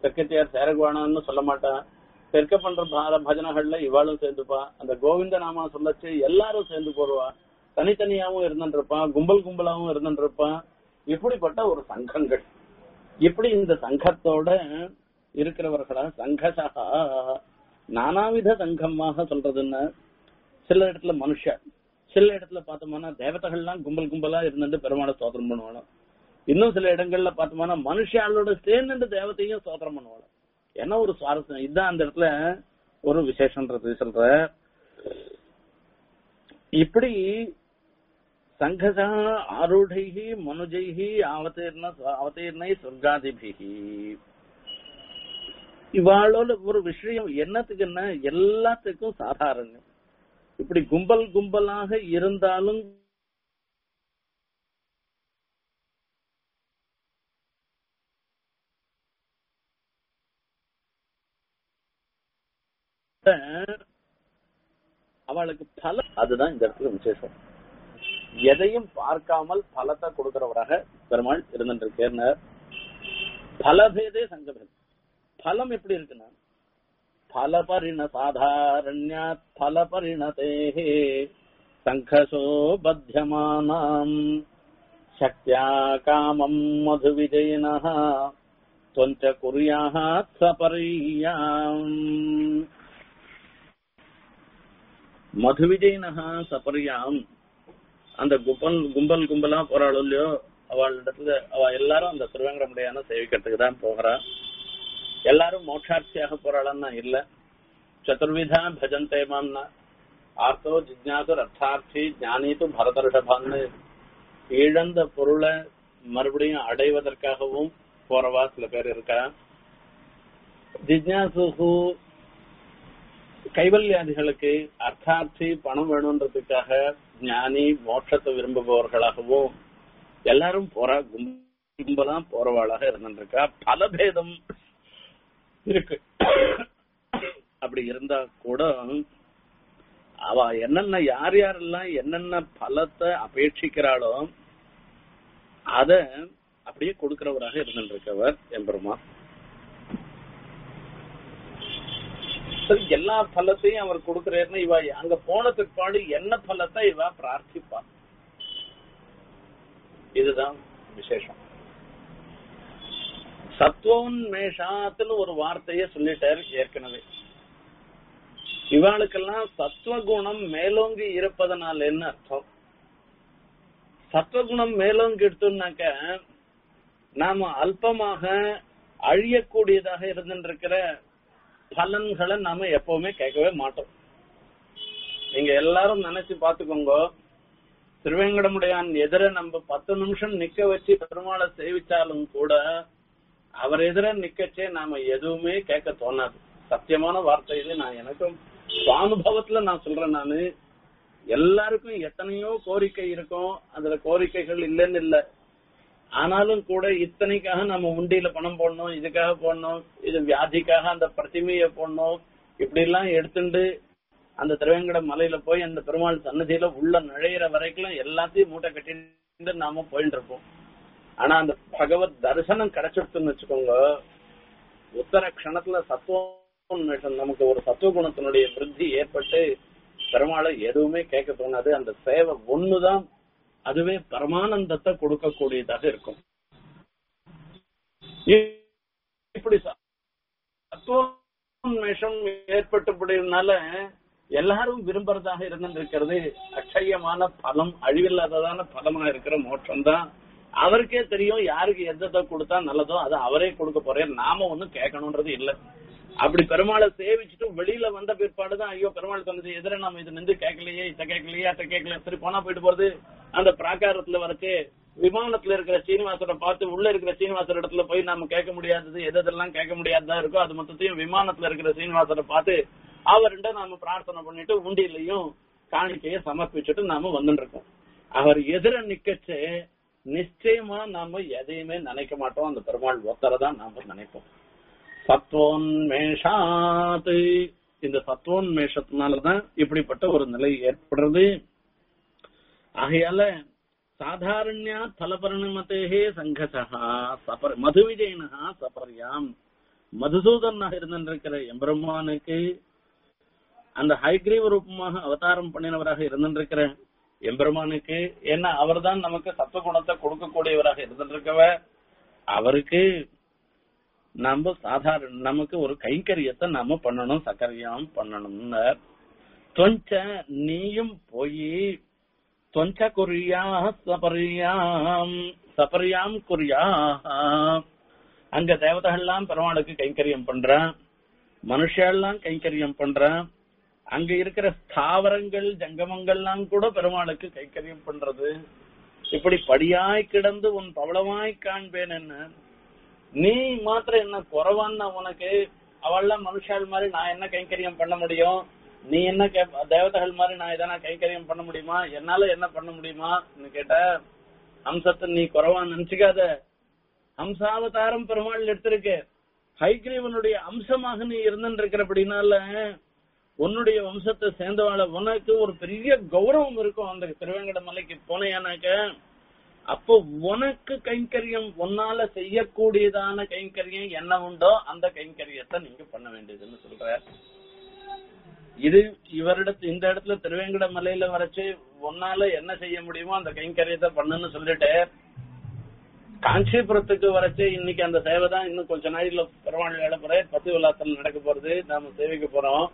தெற்கத்தியார் சேரகுவானான்னு சொல்ல மாட்டா தெற்க பண்ற பார பஜனைகள்ல இவாளும் சேர்ந்துப்பா அந்த கோவிந்த நாமா சொல்லச்சு எல்லாரும் சேர்ந்து போடுவா தனித்தனியாவும் இருந்துருப்பான் கும்பல் கும்பலாவும் இருந்துருப்பான் இப்படிப்பட்ட ஒரு சங்கங்கள் இப்படி இந்த சங்கத்தோட இருக்கிறவர்களா சங்கசா நானாவித சங்கமாக சொல்றதுன்னா சில இடத்துல மனுஷ சில இடத்துல பார்த்தோம்னா தேவதைகள்லாம் கும்பல் கும்பலா இருந்துட்டு பெருமாளை சோதனம் பண்ணுவாங்க இன்னும் சில இடங்கள்ல பார்த்தோம்னா மனுஷாளோட சேர்ந்து தேவத்தையும் சோதனம் பண்ணுவாங்க என்ன ஒரு சுவாரஸ்யம் இதுதான் அந்த இடத்துல ஒரு விசேஷன்றது சொல்ற இப்படி சங்கசா ஆரூடைகி மனுஜைகி அவதீர்ண அவதீர்ணை சொர்க்காதிபிகி இவாளோட ஒரு விஷயம் என்னத்துக்குன்னா எல்லாத்துக்கும் சாதாரணம் இப்படி கும்பல் கும்பலாக இருந்தாலும் அவளுக்கு பல அதுதான் இந்த இடத்துல விசேஷம் எதையும் பார்க்காமல் பலத்தை கொடுக்கிறவராக பெருமாள் இருந்துட்டு பலபேதே சங்கபேதம் பலம் எப்படி இருக்குன்னா பலபரிண சாதாரண்யாத் பலபரிணதே சங்கசோ பத்தியமானாம் சக்தியா காமம் மது விஜயின தொஞ்ச குறியாக சபரியாம் மது விஜயினஹா சபரியாம் அந்த கும்பல் கும்பல் கும்பலா போறாளோ இல்லையோ அவளிடத்துல அவ எல்லாரும் அந்த திருவேங்கடமுடையான சேவிக்கிறதுக்கு தான் போகிறா எல்லாரும் மோட்சாட்சியாக போறாளன்னா இல்ல சதுர்விதா பஜந்தே மாம்னா ஆர்த்தோ ஜிஜ்ஞாசு ரத்தார்த்தி ஞானித்து பரதர்ஷபான்னு இழந்த பொருளை மறுபடியும் அடைவதற்காகவும் போறவா சில பேர் இருக்கா ஜிஜ்ஞாசு கைவல்யாதிகளுக்கு அர்த்தார்த்தி பணம் வேணுன்றதுக்காக ஞானி மோட்சத்தை விரும்புபவர்களாகவும் எல்லாரும் போற கும்பலாம் போறவாளாக இருந்துருக்கா பல பேதம் இருக்கு அப்படி இருந்தா கூட அவ என்னென்ன யார் யாரெல்லாம் என்னென்ன பலத்தை அபேட்சிக்கிறாளோ அத அப்படியே கொடுக்கிறவராக இருந்துருக்கவர் எம்பெருமா சரி எல்லா பலத்தையும் அவர் கொடுக்கிறாருன்னு இவ அங்க போன பிற்பாடு என்ன பலத்தை இவ பிரார்த்திப்பா இதுதான் விசேஷம் சத்வோன்மேஷாத்துன்னு ஒரு வார்த்தைய சொல்லிட்டாரு ஏற்கனவே இவாளுக்கெல்லாம் சத்வகுணம் மேலோங்கி இருப்பதனால என்ன அர்த்தம் சத்வகுணம் மேலோங்கி எடுத்தோம்னாக்க நாம அல்பமாக அழியக்கூடியதாக இருந்துருக்கிற பலன்களை நாம எப்பவுமே கேட்கவே மாட்டோம் நீங்க எல்லாரும் நினைச்சு பாத்துக்கோங்க திருவேங்கடமுடையான் எதிர நம்ம பத்து நிமிஷம் நிக்க வச்சு பெருமாளை சேவிச்சாலும் கூட அவர் எதிர நிக்கச்சே நாம எதுவுமே கேட்க தோணாது சத்தியமான வார்த்தை இது நான் எனக்கும் சுவானுபவத்துல நான் சொல்றேன் நானு எல்லாருக்கும் எத்தனையோ கோரிக்கை இருக்கும் அதுல கோரிக்கைகள் இல்லைன்னு இல்ல ஆனாலும் கூட இத்தனைக்காக நம்ம உண்டியில பணம் போடணும் இதுக்காக போடணும் இது வியாதிக்காக அந்த பிரதிமையை போடணும் இப்படி எல்லாம் எடுத்துட்டு அந்த திருவேங்கட மலையில போய் அந்த பெருமாள் சன்னதியில உள்ள நுழையிற வரைக்கும் எல்லாத்தையும் மூட்டை கட்டிட்டு நாம போயிட்டு இருப்போம் ஆனா அந்த பகவத் தரிசனம் கிடைச்சிருக்குன்னு வச்சுக்கோங்க உத்தர கணத்துல சத்துவம் நமக்கு ஒரு சத்துவ குணத்தினுடைய விருத்தி ஏற்பட்டு பெருமாளை எதுவுமே கேட்க தோணாது அந்த சேவை ஒண்ணுதான் அதுவே பரமானந்தத்தை கொடுக்கக்கூடியதாக இருக்கும் இப்படி சத்துவம் ஏற்பட்டபடினால எல்லாரும் விரும்புறதாக இருந்திருக்கிறது அக்ஷயமான பலம் அழிவில்லாததான பலமா இருக்கிற மோட்சம் தான் அவருக்கே தெரியும் யாருக்கு எதை கொடுத்தா நல்லதோ அதை அவரே கொடுக்க போறேன் நாம ஒண்ணும் கேட்கணும்ன்றது இல்ல அப்படி பெருமாளை சேவிச்சுட்டு வெளியில வந்த பிற்பாடுதான் ஐயோ பெருமாள் சொன்னது எதிர நம்ம இது நின்று கேட்கலையே இத கேட்கலையே அத்த கேட்கல சரி போனா போயிட்டு போறது அந்த பிராகாரத்துல வரச்சு விமானத்துல இருக்கிற சீனிவாசரை பார்த்து உள்ள இருக்கிற சீனிவாசர் இடத்துல போய் நாம கேட்க முடியாதது எதெல்லாம் கேட்க முடியாததா இருக்கோ அது மொத்தத்தையும் விமானத்துல இருக்கிற சீனிவாசரை பார்த்து அவர்கிட்ட நாம பிரார்த்தனை பண்ணிட்டு உண்டியிலையும் காணிக்கைய சமர்ப்பிச்சுட்டு நாம வந்துட்டு இருக்கோம் அவர் எதிர நிக்கச்சு நிச்சயமா நாம எதையுமே நினைக்க மாட்டோம் அந்த பெருமாள் ஒத்தரை தான் நாம நினைப்போம் சத்வோன்மேஷாத் இந்த சத்வோன்மேஷத்தினாலதான் இப்படிப்பட்ட ஒரு நிலை ஏற்படுறது ஆகையால சாதாரண்யா பலபரிணமத்தேகே சங்கசா சபர் மது விஜயனஹா சபர்யாம் மதுசூதனாக இருந்திருக்கிற எம்பெருமானுக்கு அந்த ஹைகிரீவ ரூபமாக அவதாரம் பண்ணினவராக இருந்திருக்கிற எம்பெருமானுக்கு ஏன்னா அவர்தான் நமக்கு சத்துவ குணத்தை கொடுக்கக்கூடியவராக இருந்திருக்கவ அவருக்கு நம்ம சாதாரண நமக்கு ஒரு கைங்கரியத்தை நாம பண்ணணும் சக்கரியம் பண்ணணும்னு தொஞ்ச நீயும் போய் தொஞ்ச குறியா சபரியாம் சபரியாம் குறியா அங்க தேவதைகள்லாம் பெருமாளுக்கு கைங்கரியம் பண்றான் மனுஷெல்லாம் கைங்கரியம் பண்றான் அங்க இருக்கிற ஸ்தாவரங்கள் ஜங்கமங்கள்லாம் கூட பெருமாளுக்கு கைக்கரியம் பண்றது இப்படி படியாய் கிடந்து உன் பவளமாய் காண்பேன் என்ன நீ மாத்திரம் என்ன குறவான்னா உனக்கு அவள்லாம் மனுஷாள் மாதிரி நான் என்ன கைங்கரியம் பண்ண முடியும் நீ என்ன கே- தேவதைகள் மாதிரி நான் எதனா கைங்கரியம் பண்ண முடியுமா என்னால என்ன பண்ண முடியுமா கேட்ட ஹம்சத்தை நீ குறவா நினைச்சுக்காத ஹம்சாவதாரம் பெருமாள் எடுத்திருக்கு ஹைகிரீவனுடைய அம்சமாக நீ இருந்துருக்கிறபடினால உன்னுடைய வம்சத்தை சேர்ந்தவாள உனக்கு ஒரு பெரிய கௌரவம் இருக்கும் அந்த திருவேங்கட மலைக்கு போனேனாக்க அப்போ உனக்கு கைங்கரியம் உன்னால செய்யக்கூடியதான கைங்கரியம் என்ன உண்டோ அந்த கைங்கரியத்தை நீங்க பண்ண வேண்டியதுன்னு சொல்ற இது இவரிடத்து இந்த இடத்துல திருவேங்கட மலையில வரைச்சு உன்னால என்ன செய்ய முடியுமோ அந்த கைங்கரியத்தை பண்ணுன்னு சொல்லிட்டு காஞ்சிபுரத்துக்கு வரைச்சு இன்னைக்கு அந்த சேவை தான் இன்னும் கொஞ்ச நாளில் பெருமாள் இடப்புற பத்து விழாத்தில் நடக்க போறது நாம சேவைக்கு போறோம்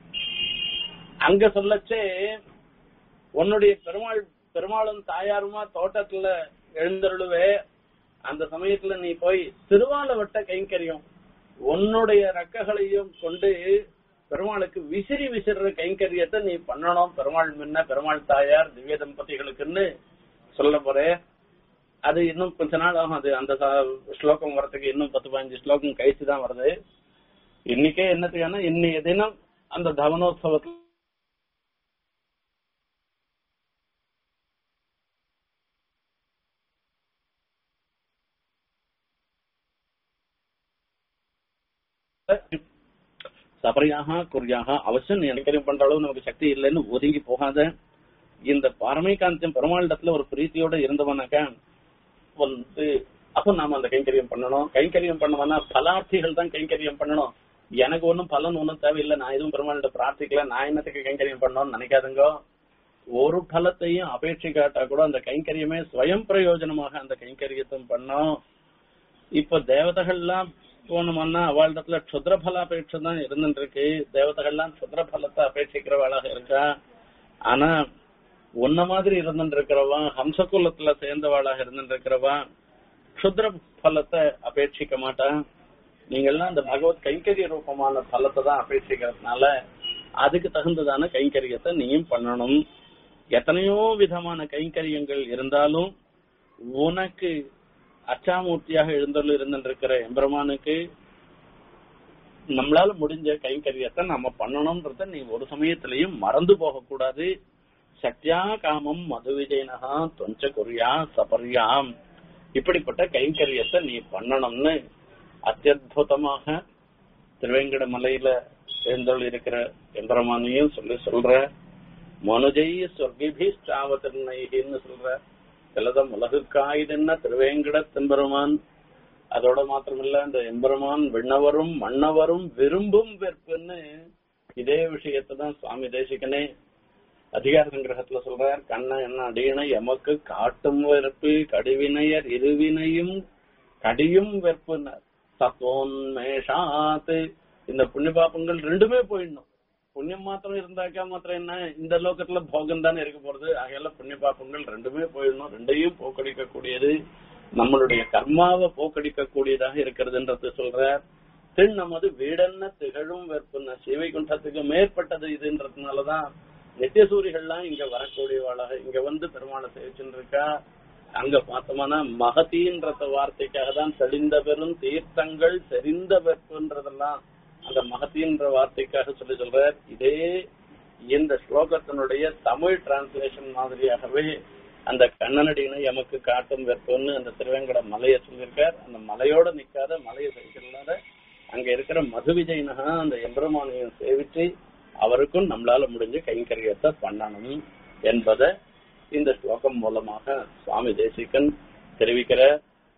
அங்க சொல்லச்சே உன்னுடைய பெருமாள் பெருமாளும் தாயாருமா தோட்டத்துல எழுந்தருளுவே அந்த சமயத்துல நீ போய் திருவால வட்ட கைங்கரியம் உன்னுடைய ரக்கங்களையும் கொண்டு பெருமாளுக்கு விசிறி விசிற கைங்கரியத்தை நீ பண்ணணும் பெருமாள் முன்ன பெருமாள் தாயார் திவ்ய தம்பதிகளுக்குன்னு சொல்ல போறேன் அது இன்னும் கொஞ்ச நாள் ஆகும் அது அந்த ச- ஸ்லோகம் வரதுக்கு இன்னும் பத்து பதினஞ்சு ஸ்லோகம் கழிச்சு தான் வருது இன்னைக்கே என்னத்துக்கான இன்னைய தினம் அந்த தவனோத்சவத்துல சபரியாக குறியாக அவசியம் நீ எனக்கரியம் பண்ற அளவு நமக்கு சக்தி இல்லைன்னு ஒதுங்கி போகாத இந்த பாரமைகாந்தியம் பெருமாளிடத்துல ஒரு பிரீத்தியோட இருந்தவனாக்கா வந்து அப்போ நாம அந்த கைங்கரியம் பண்ணணும் கைங்கரியம் பண்ணவனா பலார்த்திகள் தான் கைங்கரியம் பண்ணணும் எனக்கு ஒன்றும் பலன் ஒன்றும் தேவையில்லை நான் எதுவும் பெருமாள்கிட்ட பிரார்த்திக்கல நான் என்னத்துக்கு கைங்கரியம் பண்ணணும்னு நினைக்காதுங்க ஒரு பலத்தையும் அபேட்சிக்காட்டா கூட அந்த கைங்கரியமே ஸ்வயம் பிரயோஜனமாக அந்த கைங்கரியத்தை பண்ணோம் இப்ப தேவதைகள்லாம் போனோம்னா அவளிடத்துல க்ஷுத்ர பலாபேட்சை தான் இருந்துட்டு இருக்கு தேவதைகள்லாம் க்ஷுத்ர பலத்தை அபேட்சிக்கிறவளாக இருக்கா ஆனா உன்ன மாதிரி இருந்துட்டு இருக்கிறவா ஹம்சகுலத்துல சேர்ந்தவாளாக இருந்துட்டு இருக்கிறவா க்ஷுத்ர பலத்தை அபேட்சிக்க மாட்டா நீங்கெல்லாம் அந்த பகவத் கைங்கரிய ரூபமான பலத்தை தான் அபேட்சிக்கிறதுனால அதுக்கு தகுந்ததான கைங்கரியத்தை நீயும் பண்ணணும் எத்தனையோ விதமான கைங்கரியங்கள் இருந்தாலும் உனக்கு அச்சாமூர்த்தியாக எழுந்தருள் இருந்திருக்கிற எம்பெருமானுக்கு நம்மளால முடிஞ்ச கைங்கரியத்தை நம்ம பண்ணணும்ன்றத நீ ஒரு சமயத்திலையும் மறந்து போக கூடாது சத்யா காமம் மது விஜயனகா தொஞ்ச கொரியா சபரியாம் இப்படிப்பட்ட கைங்கரியத்தை நீ பண்ணணும்னு அத்தியுதமாக திருவேங்கட மலையில எழுந்தருள் இருக்கிற எம்பெருமானையும் சொல்லி சொல்ற மனுஜை சொர்க்கிபிஷ்டாவதிர்ணைன்னு சொல்ற சிலதம் உலகுக்காயுதுன்னா திருவேங்கட தெம்பெருமான் அதோட மாத்திரமில்ல இந்த எம்பெருமான் விண்ணவரும் மன்னவரும் விரும்பும் வெறுப்புன்னு இதே விஷயத்தை தான் சுவாமி தேசிகனே அதிகார சங்கிரகத்துல சொல்றார் கண்ண என்ன அடியனை எமக்கு காட்டும் வெறுப்பு கடுவினையர் இருவினையும் கடியும் வெறுப்புனர் சத்தோன்மேஷாத்து இந்த புண்ணிய பாப்பங்கள் ரெண்டுமே போயிடணும் புண்ணியம் மாத்திரம் இருந்தாக்கா மாத்திரம் என்ன இந்த லோகத்துல போகம் தானே இருக்க போறது ஆகையால புண்ணிய பாப்பங்கள் ரெண்டுமே போயிடணும் ரெண்டையும் போக்கடிக்க கூடியது நம்மளுடைய கர்மாவை போக்கடிக்க கூடியதாக இருக்கிறதுன்றது சொல்ற திண் நமது வீடென்ன திகழும் வெறுப்புன சிவைகுண்டத்துக்கு மேற்பட்டது இதுன்றதுனாலதான் நித்தியசூரிகள்லாம் இங்க வரக்கூடியவாளாக இங்க வந்து பெருமாளை சேவிச்சுட்டு இருக்கா அங்க பார்த்தோம்னா மகதின்றத வார்த்தைக்காக தான் தெளிந்த பெரும் தீர்த்தங்கள் தெரிந்த வெறுப்புன்றதெல்லாம் அந்த மகதின்ற வார்த்தைக்காக சொல்லி சொல்றார் இதே இந்த ஸ்லோகத்தினுடைய தமிழ் டிரான்ஸ்லேஷன் மாதிரியாகவே அந்த கண்ணனடியினை எமக்கு காட்டும் வெப்பம்னு அந்த திருவேங்கட மலையை சொல்லியிருக்கார் அந்த மலையோட நிக்காத மலையை சகிக்கிறதுனால அங்க இருக்கிற மது விஜயனகா அந்த எம்பெருமானையும் சேவிச்சு அவருக்கும் நம்மளால முடிஞ்ச கைங்கரியத்தை பண்ணணும் என்பதை இந்த ஸ்லோகம் மூலமாக சுவாமி தேசிகன் தெரிவிக்கிற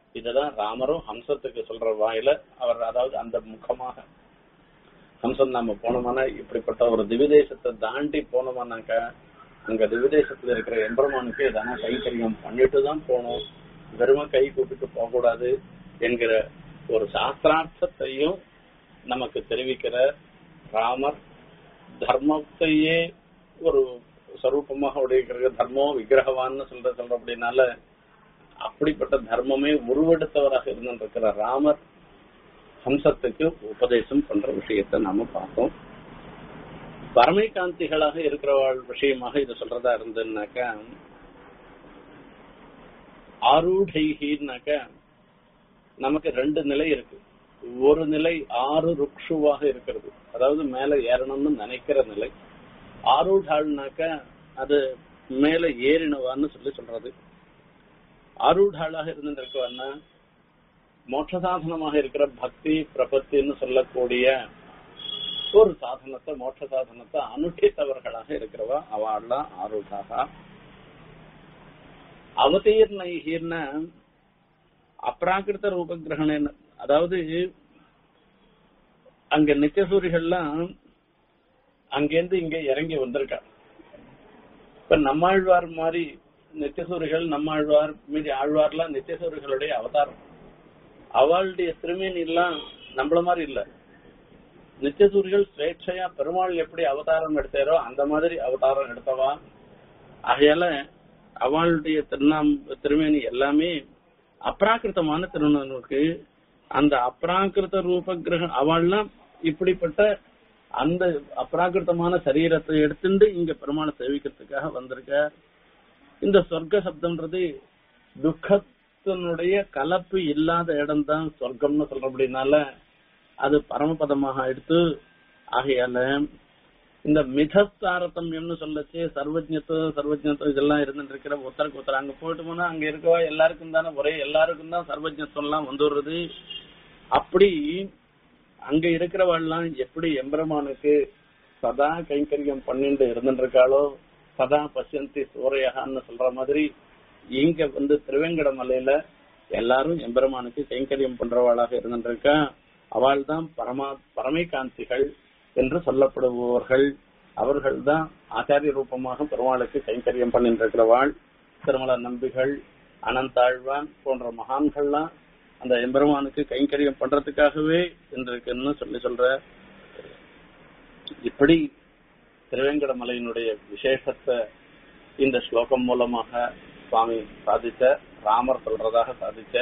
இதுதான் ராமரும் ஹம்சத்துக்கு சொல்ற வாயில அவர் அதாவது அந்த முகமாக ஹம்சம் நாம போனோம்னா இப்படிப்பட்ட ஒரு திவிதேசத்தை தாண்டி போனோம்னாக்க அங்க திவிதேசத்துல இருக்கிற எம்பெருமானுக்கு எதனா கைத்தறியம் பண்ணிட்டு தான் போகணும் வெறும கை கூப்பிட்டு போகக்கூடாது என்கிற ஒரு சாஸ்திரார்த்தத்தையும் நமக்கு தெரிவிக்கிற ராமர் தர்மத்தையே ஒரு ஸ்வரூபமாக உடையக்கிற தர்மம் விக்கிரகவான்னு சொல்ற சொல்ற அப்படின்னால அப்படிப்பட்ட தர்மமே உருவெடுத்தவராக இருந்திருக்கிற ராமர் ஹம்சத்துக்கு உபதேசம் பண்ற விஷயத்தை நாம பார்த்தோம் பரமை காந்திகளாக இருக்கிறவள் விஷயமாக இது சொல்றதா இருந்ததுனாக்கா ஆரூடைகின்னாக்க நமக்கு ரெண்டு நிலை இருக்கு ஒரு நிலை ஆறு ருக்ஷுவாக இருக்கிறது அதாவது மேல ஏறணும்னு நினைக்கிற நிலை ஆரூடாள்னாக்க அது மேல ஏறினவான்னு சொல்லி சொல்றது ஆரூடாளாக இருந்திருக்கவான்னா மோட்ச சாதனமாக இருக்கிற பக்தி பிரபத்தின்னு சொல்லக்கூடிய ஒரு சாதனத்தை மோட்ச சாதனத்தை அனுஷ்டித்தவர்களாக இருக்கிறவா அவள்லாம் ஆரூடாக அவதீர்ண அப்ராகிருத ரூபகிரகண அதாவது அங்க நித்தியசூரிகள்லாம் அங்கேருந்து இங்க இறங்கி வந்திருக்கா இப்ப நம்மாழ்வார் மாதிரி நித்தியசூரிகள் நம்மாழ்வார் மீதி ஆழ்வார்லாம் நித்தியசூரிகளுடைய அவதாரம் அவளுடைய திருமேனி எல்லாம் நம்மள மாதிரி இல்ல நித்தியசூரிகள் ஸ்வேட்சையா பெருமாள் எப்படி அவதாரம் எடுத்தாரோ அந்த மாதிரி அவதாரம் எடுத்தவா ஆகையால அவளுடைய திருநாம் திருமேனி எல்லாமே அப்ராக்கிருத்தமான திருநனுக்கு அந்த அப்ராக்கிருத ரூப கிரகம் அவள்லாம் இப்படிப்பட்ட அந்த அப்ராக்கிருத்தமான சரீரத்தை எடுத்துட்டு இங்க பெருமாளை சேவிக்கிறதுக்காக வந்திருக்க இந்த சொர்க்க சப்தம்ன்றது துக்கத்தினுடைய கலப்பு இல்லாத இடம் தான் சொர்க்கம்னு சொல்ற அப்படின்னால அது பரமபதமாக எடுத்து ஆகையால இந்த மிதஸ்தாரதமியம்னு சொல்லச்சு சர்வஜத்துவம் சர்வஜத்துவம் இதெல்லாம் இருந்துட்டு இருக்கிற ஒருத்தருக்கு ஒருத்தர் அங்க போயிட்டு போனா அங்க இருக்கவா எல்லாருக்கும் தானே ஒரே எல்லாருக்கும் தான் சர்வஜத்துவம் எல்லாம் வந்துடுறது அப்படி அங்க இருக்கிறவாள்லாம் எப்படி எம்பெருமானுக்கு சதா கைங்கரியம் பண்ணிட்டு இருந்துட்டு இருக்காளோ சதா பசந்தி சூரையகான்னு சொல்ற மாதிரி இங்க வந்து திருவேங்கட மலையில எல்லாரும் எம்பெருமானுக்கு கைங்கரியம் பண்றவாளாக இருந்துட்டு இருக்கா அவள் தான் பரமா பரமை காந்திகள் என்று சொல்லப்படுபவர்கள் அவர்கள் தான் ஆச்சாரிய ரூபமாக பெருமாளுக்கு கைங்கரியம் பண்ணிட்டு இருக்கிறவாள் திருமல நம்பிகள் அனந்தாழ்வான் போன்ற மகான்கள்லாம் அந்த எம்பெருமானுக்கு கைங்கரியம் பண்றதுக்காகவே இருக்குன்னு சொல்லி சொல்ற இப்படி திருவேங்கடமலையினுடைய விசேஷத்தை இந்த ஸ்லோகம் மூலமாக சுவாமி சாதிச்ச ராமர் சொல்றதாக சாதிச்ச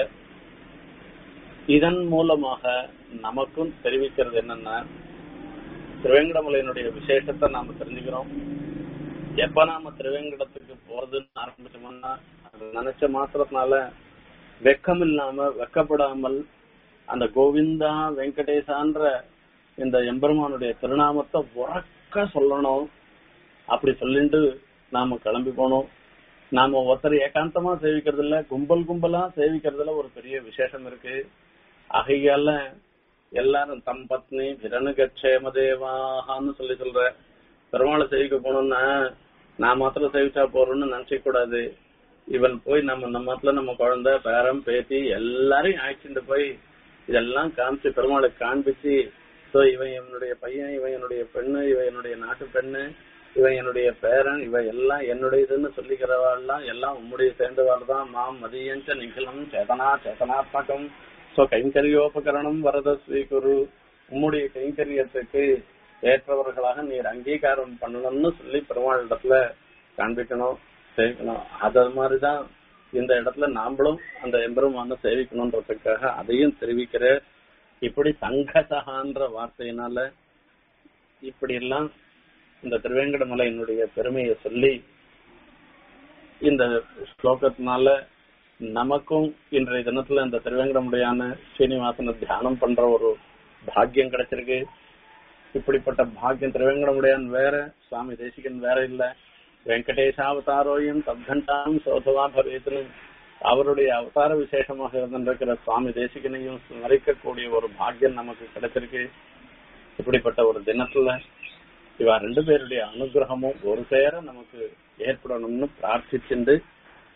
இதன் மூலமாக நமக்கும் தெரிவிக்கிறது என்னன்னா திருவேங்கடமலையினுடைய விசேஷத்தை நாம தெரிஞ்சுக்கிறோம் எப்ப நாம திருவேங்கடத்துக்கு போறதுன்னு ஆரம்பிச்சோம்னா அது நினைச்ச மாத்திரத்தினால வெக்கம் இல்லாம வெக்கப்படாமல் அந்த கோவிந்தா வெங்கடேசான்ற இந்த எம்பெருமானுடைய திருநாமத்தை உறக்க சொல்லணும் அப்படி சொல்லிட்டு நாம கிளம்பி போனோம் நாம ஒருத்தர் ஏகாந்தமா சேவிக்கிறது இல்ல கும்பல் கும்பலா சேவிக்கிறதுல ஒரு பெரிய விசேஷம் இருக்கு ஆகையால எல்லாரும் தம் பத்னி பிரணுகட்சேம தேவாகான்னு சொல்லி சொல்ற பெருமாளை சேவிக்க போனோம்னா நான் மாத்திரம் சேவிச்சா போறோம்னு நினைச்சிக்க கூடாது இவன் போய் நம்ம நம்ம மாத்திர நம்ம குழந்தை பேரம் பேத்தி எல்லாரையும் அழைச்சிட்டு போய் இதெல்லாம் காமிச்சு பெருமாளுக்கு காண்பிச்சு சோ இவன் என்னுடைய பையன் இவன் என்னுடைய பெண்ணு இவன் என்னுடைய நாட்டு பெண்ணு இவன் என்னுடைய பேரன் இவன் எல்லாம் என்னுடையதுன்னு சொல்லிக்கிறவாள்லாம் எல்லாம் உம்முடைய சேர்ந்தவாள் தான் மாம் மதியஞ்ச நிகிலம் சேதனா சேதனாத்மகம் சோ கைங்கரியோபகரணம் வரத ஸ்ரீகுரு உம்முடைய கைங்கரியத்துக்கு ஏற்றவர்களாக நீர் அங்கீகாரம் பண்ணணும்னு சொல்லி பெருமாள் இடத்துல காண்பிக்கணும் சேவிக்கணும் அது மாதிரிதான் இந்த இடத்துல நாமளும் அந்த எம்பெருமான சேவிக்கணும்ன்றதுக்காக அதையும் தெரிவிக்கிற இப்படி சங்கசகான்ற வார்த்தையினால இப்படி எல்லாம் இந்த திருவேங்கடமலையினுடைய பெருமையை சொல்லி இந்த ஸ்லோகத்தினால நமக்கும் இன்றைய தினத்துல இந்த திருவேங்கடமுடையான ஸ்ரீனிவாசனை தியானம் பண்ற ஒரு பாக்கியம் கிடைச்சிருக்கு இப்படிப்பட்ட பாக்கியம் திருவேங்கடமுடையான் வேற சுவாமி தேசிகன் வேற இல்ல வெங்கடேசாவதாரோயும் தத்கண்டாம் சோதவா பவேத்னு அவருடைய அவதார விசேஷமாக இருந்திருக்கிற சுவாமி தேசிகனையும் ஸ்மரிக்கக்கூடிய ஒரு பாக்கியம் நமக்கு கிடைச்சிருக்கு இப்படிப்பட்ட ஒரு தினத்துல இவ ரெண்டு பேருடைய அனுகிரகமும் ஒரு சேர நமக்கு ஏற்படணும்னு பிரார்த்திச்சுண்டு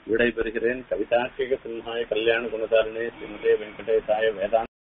விடைபெறுகிறேன் கவிதாசிக சிம்ஹாய கல்யாண குணதாரிணே ஸ்ரீமதே வெங்கடேசாய வேதாந்த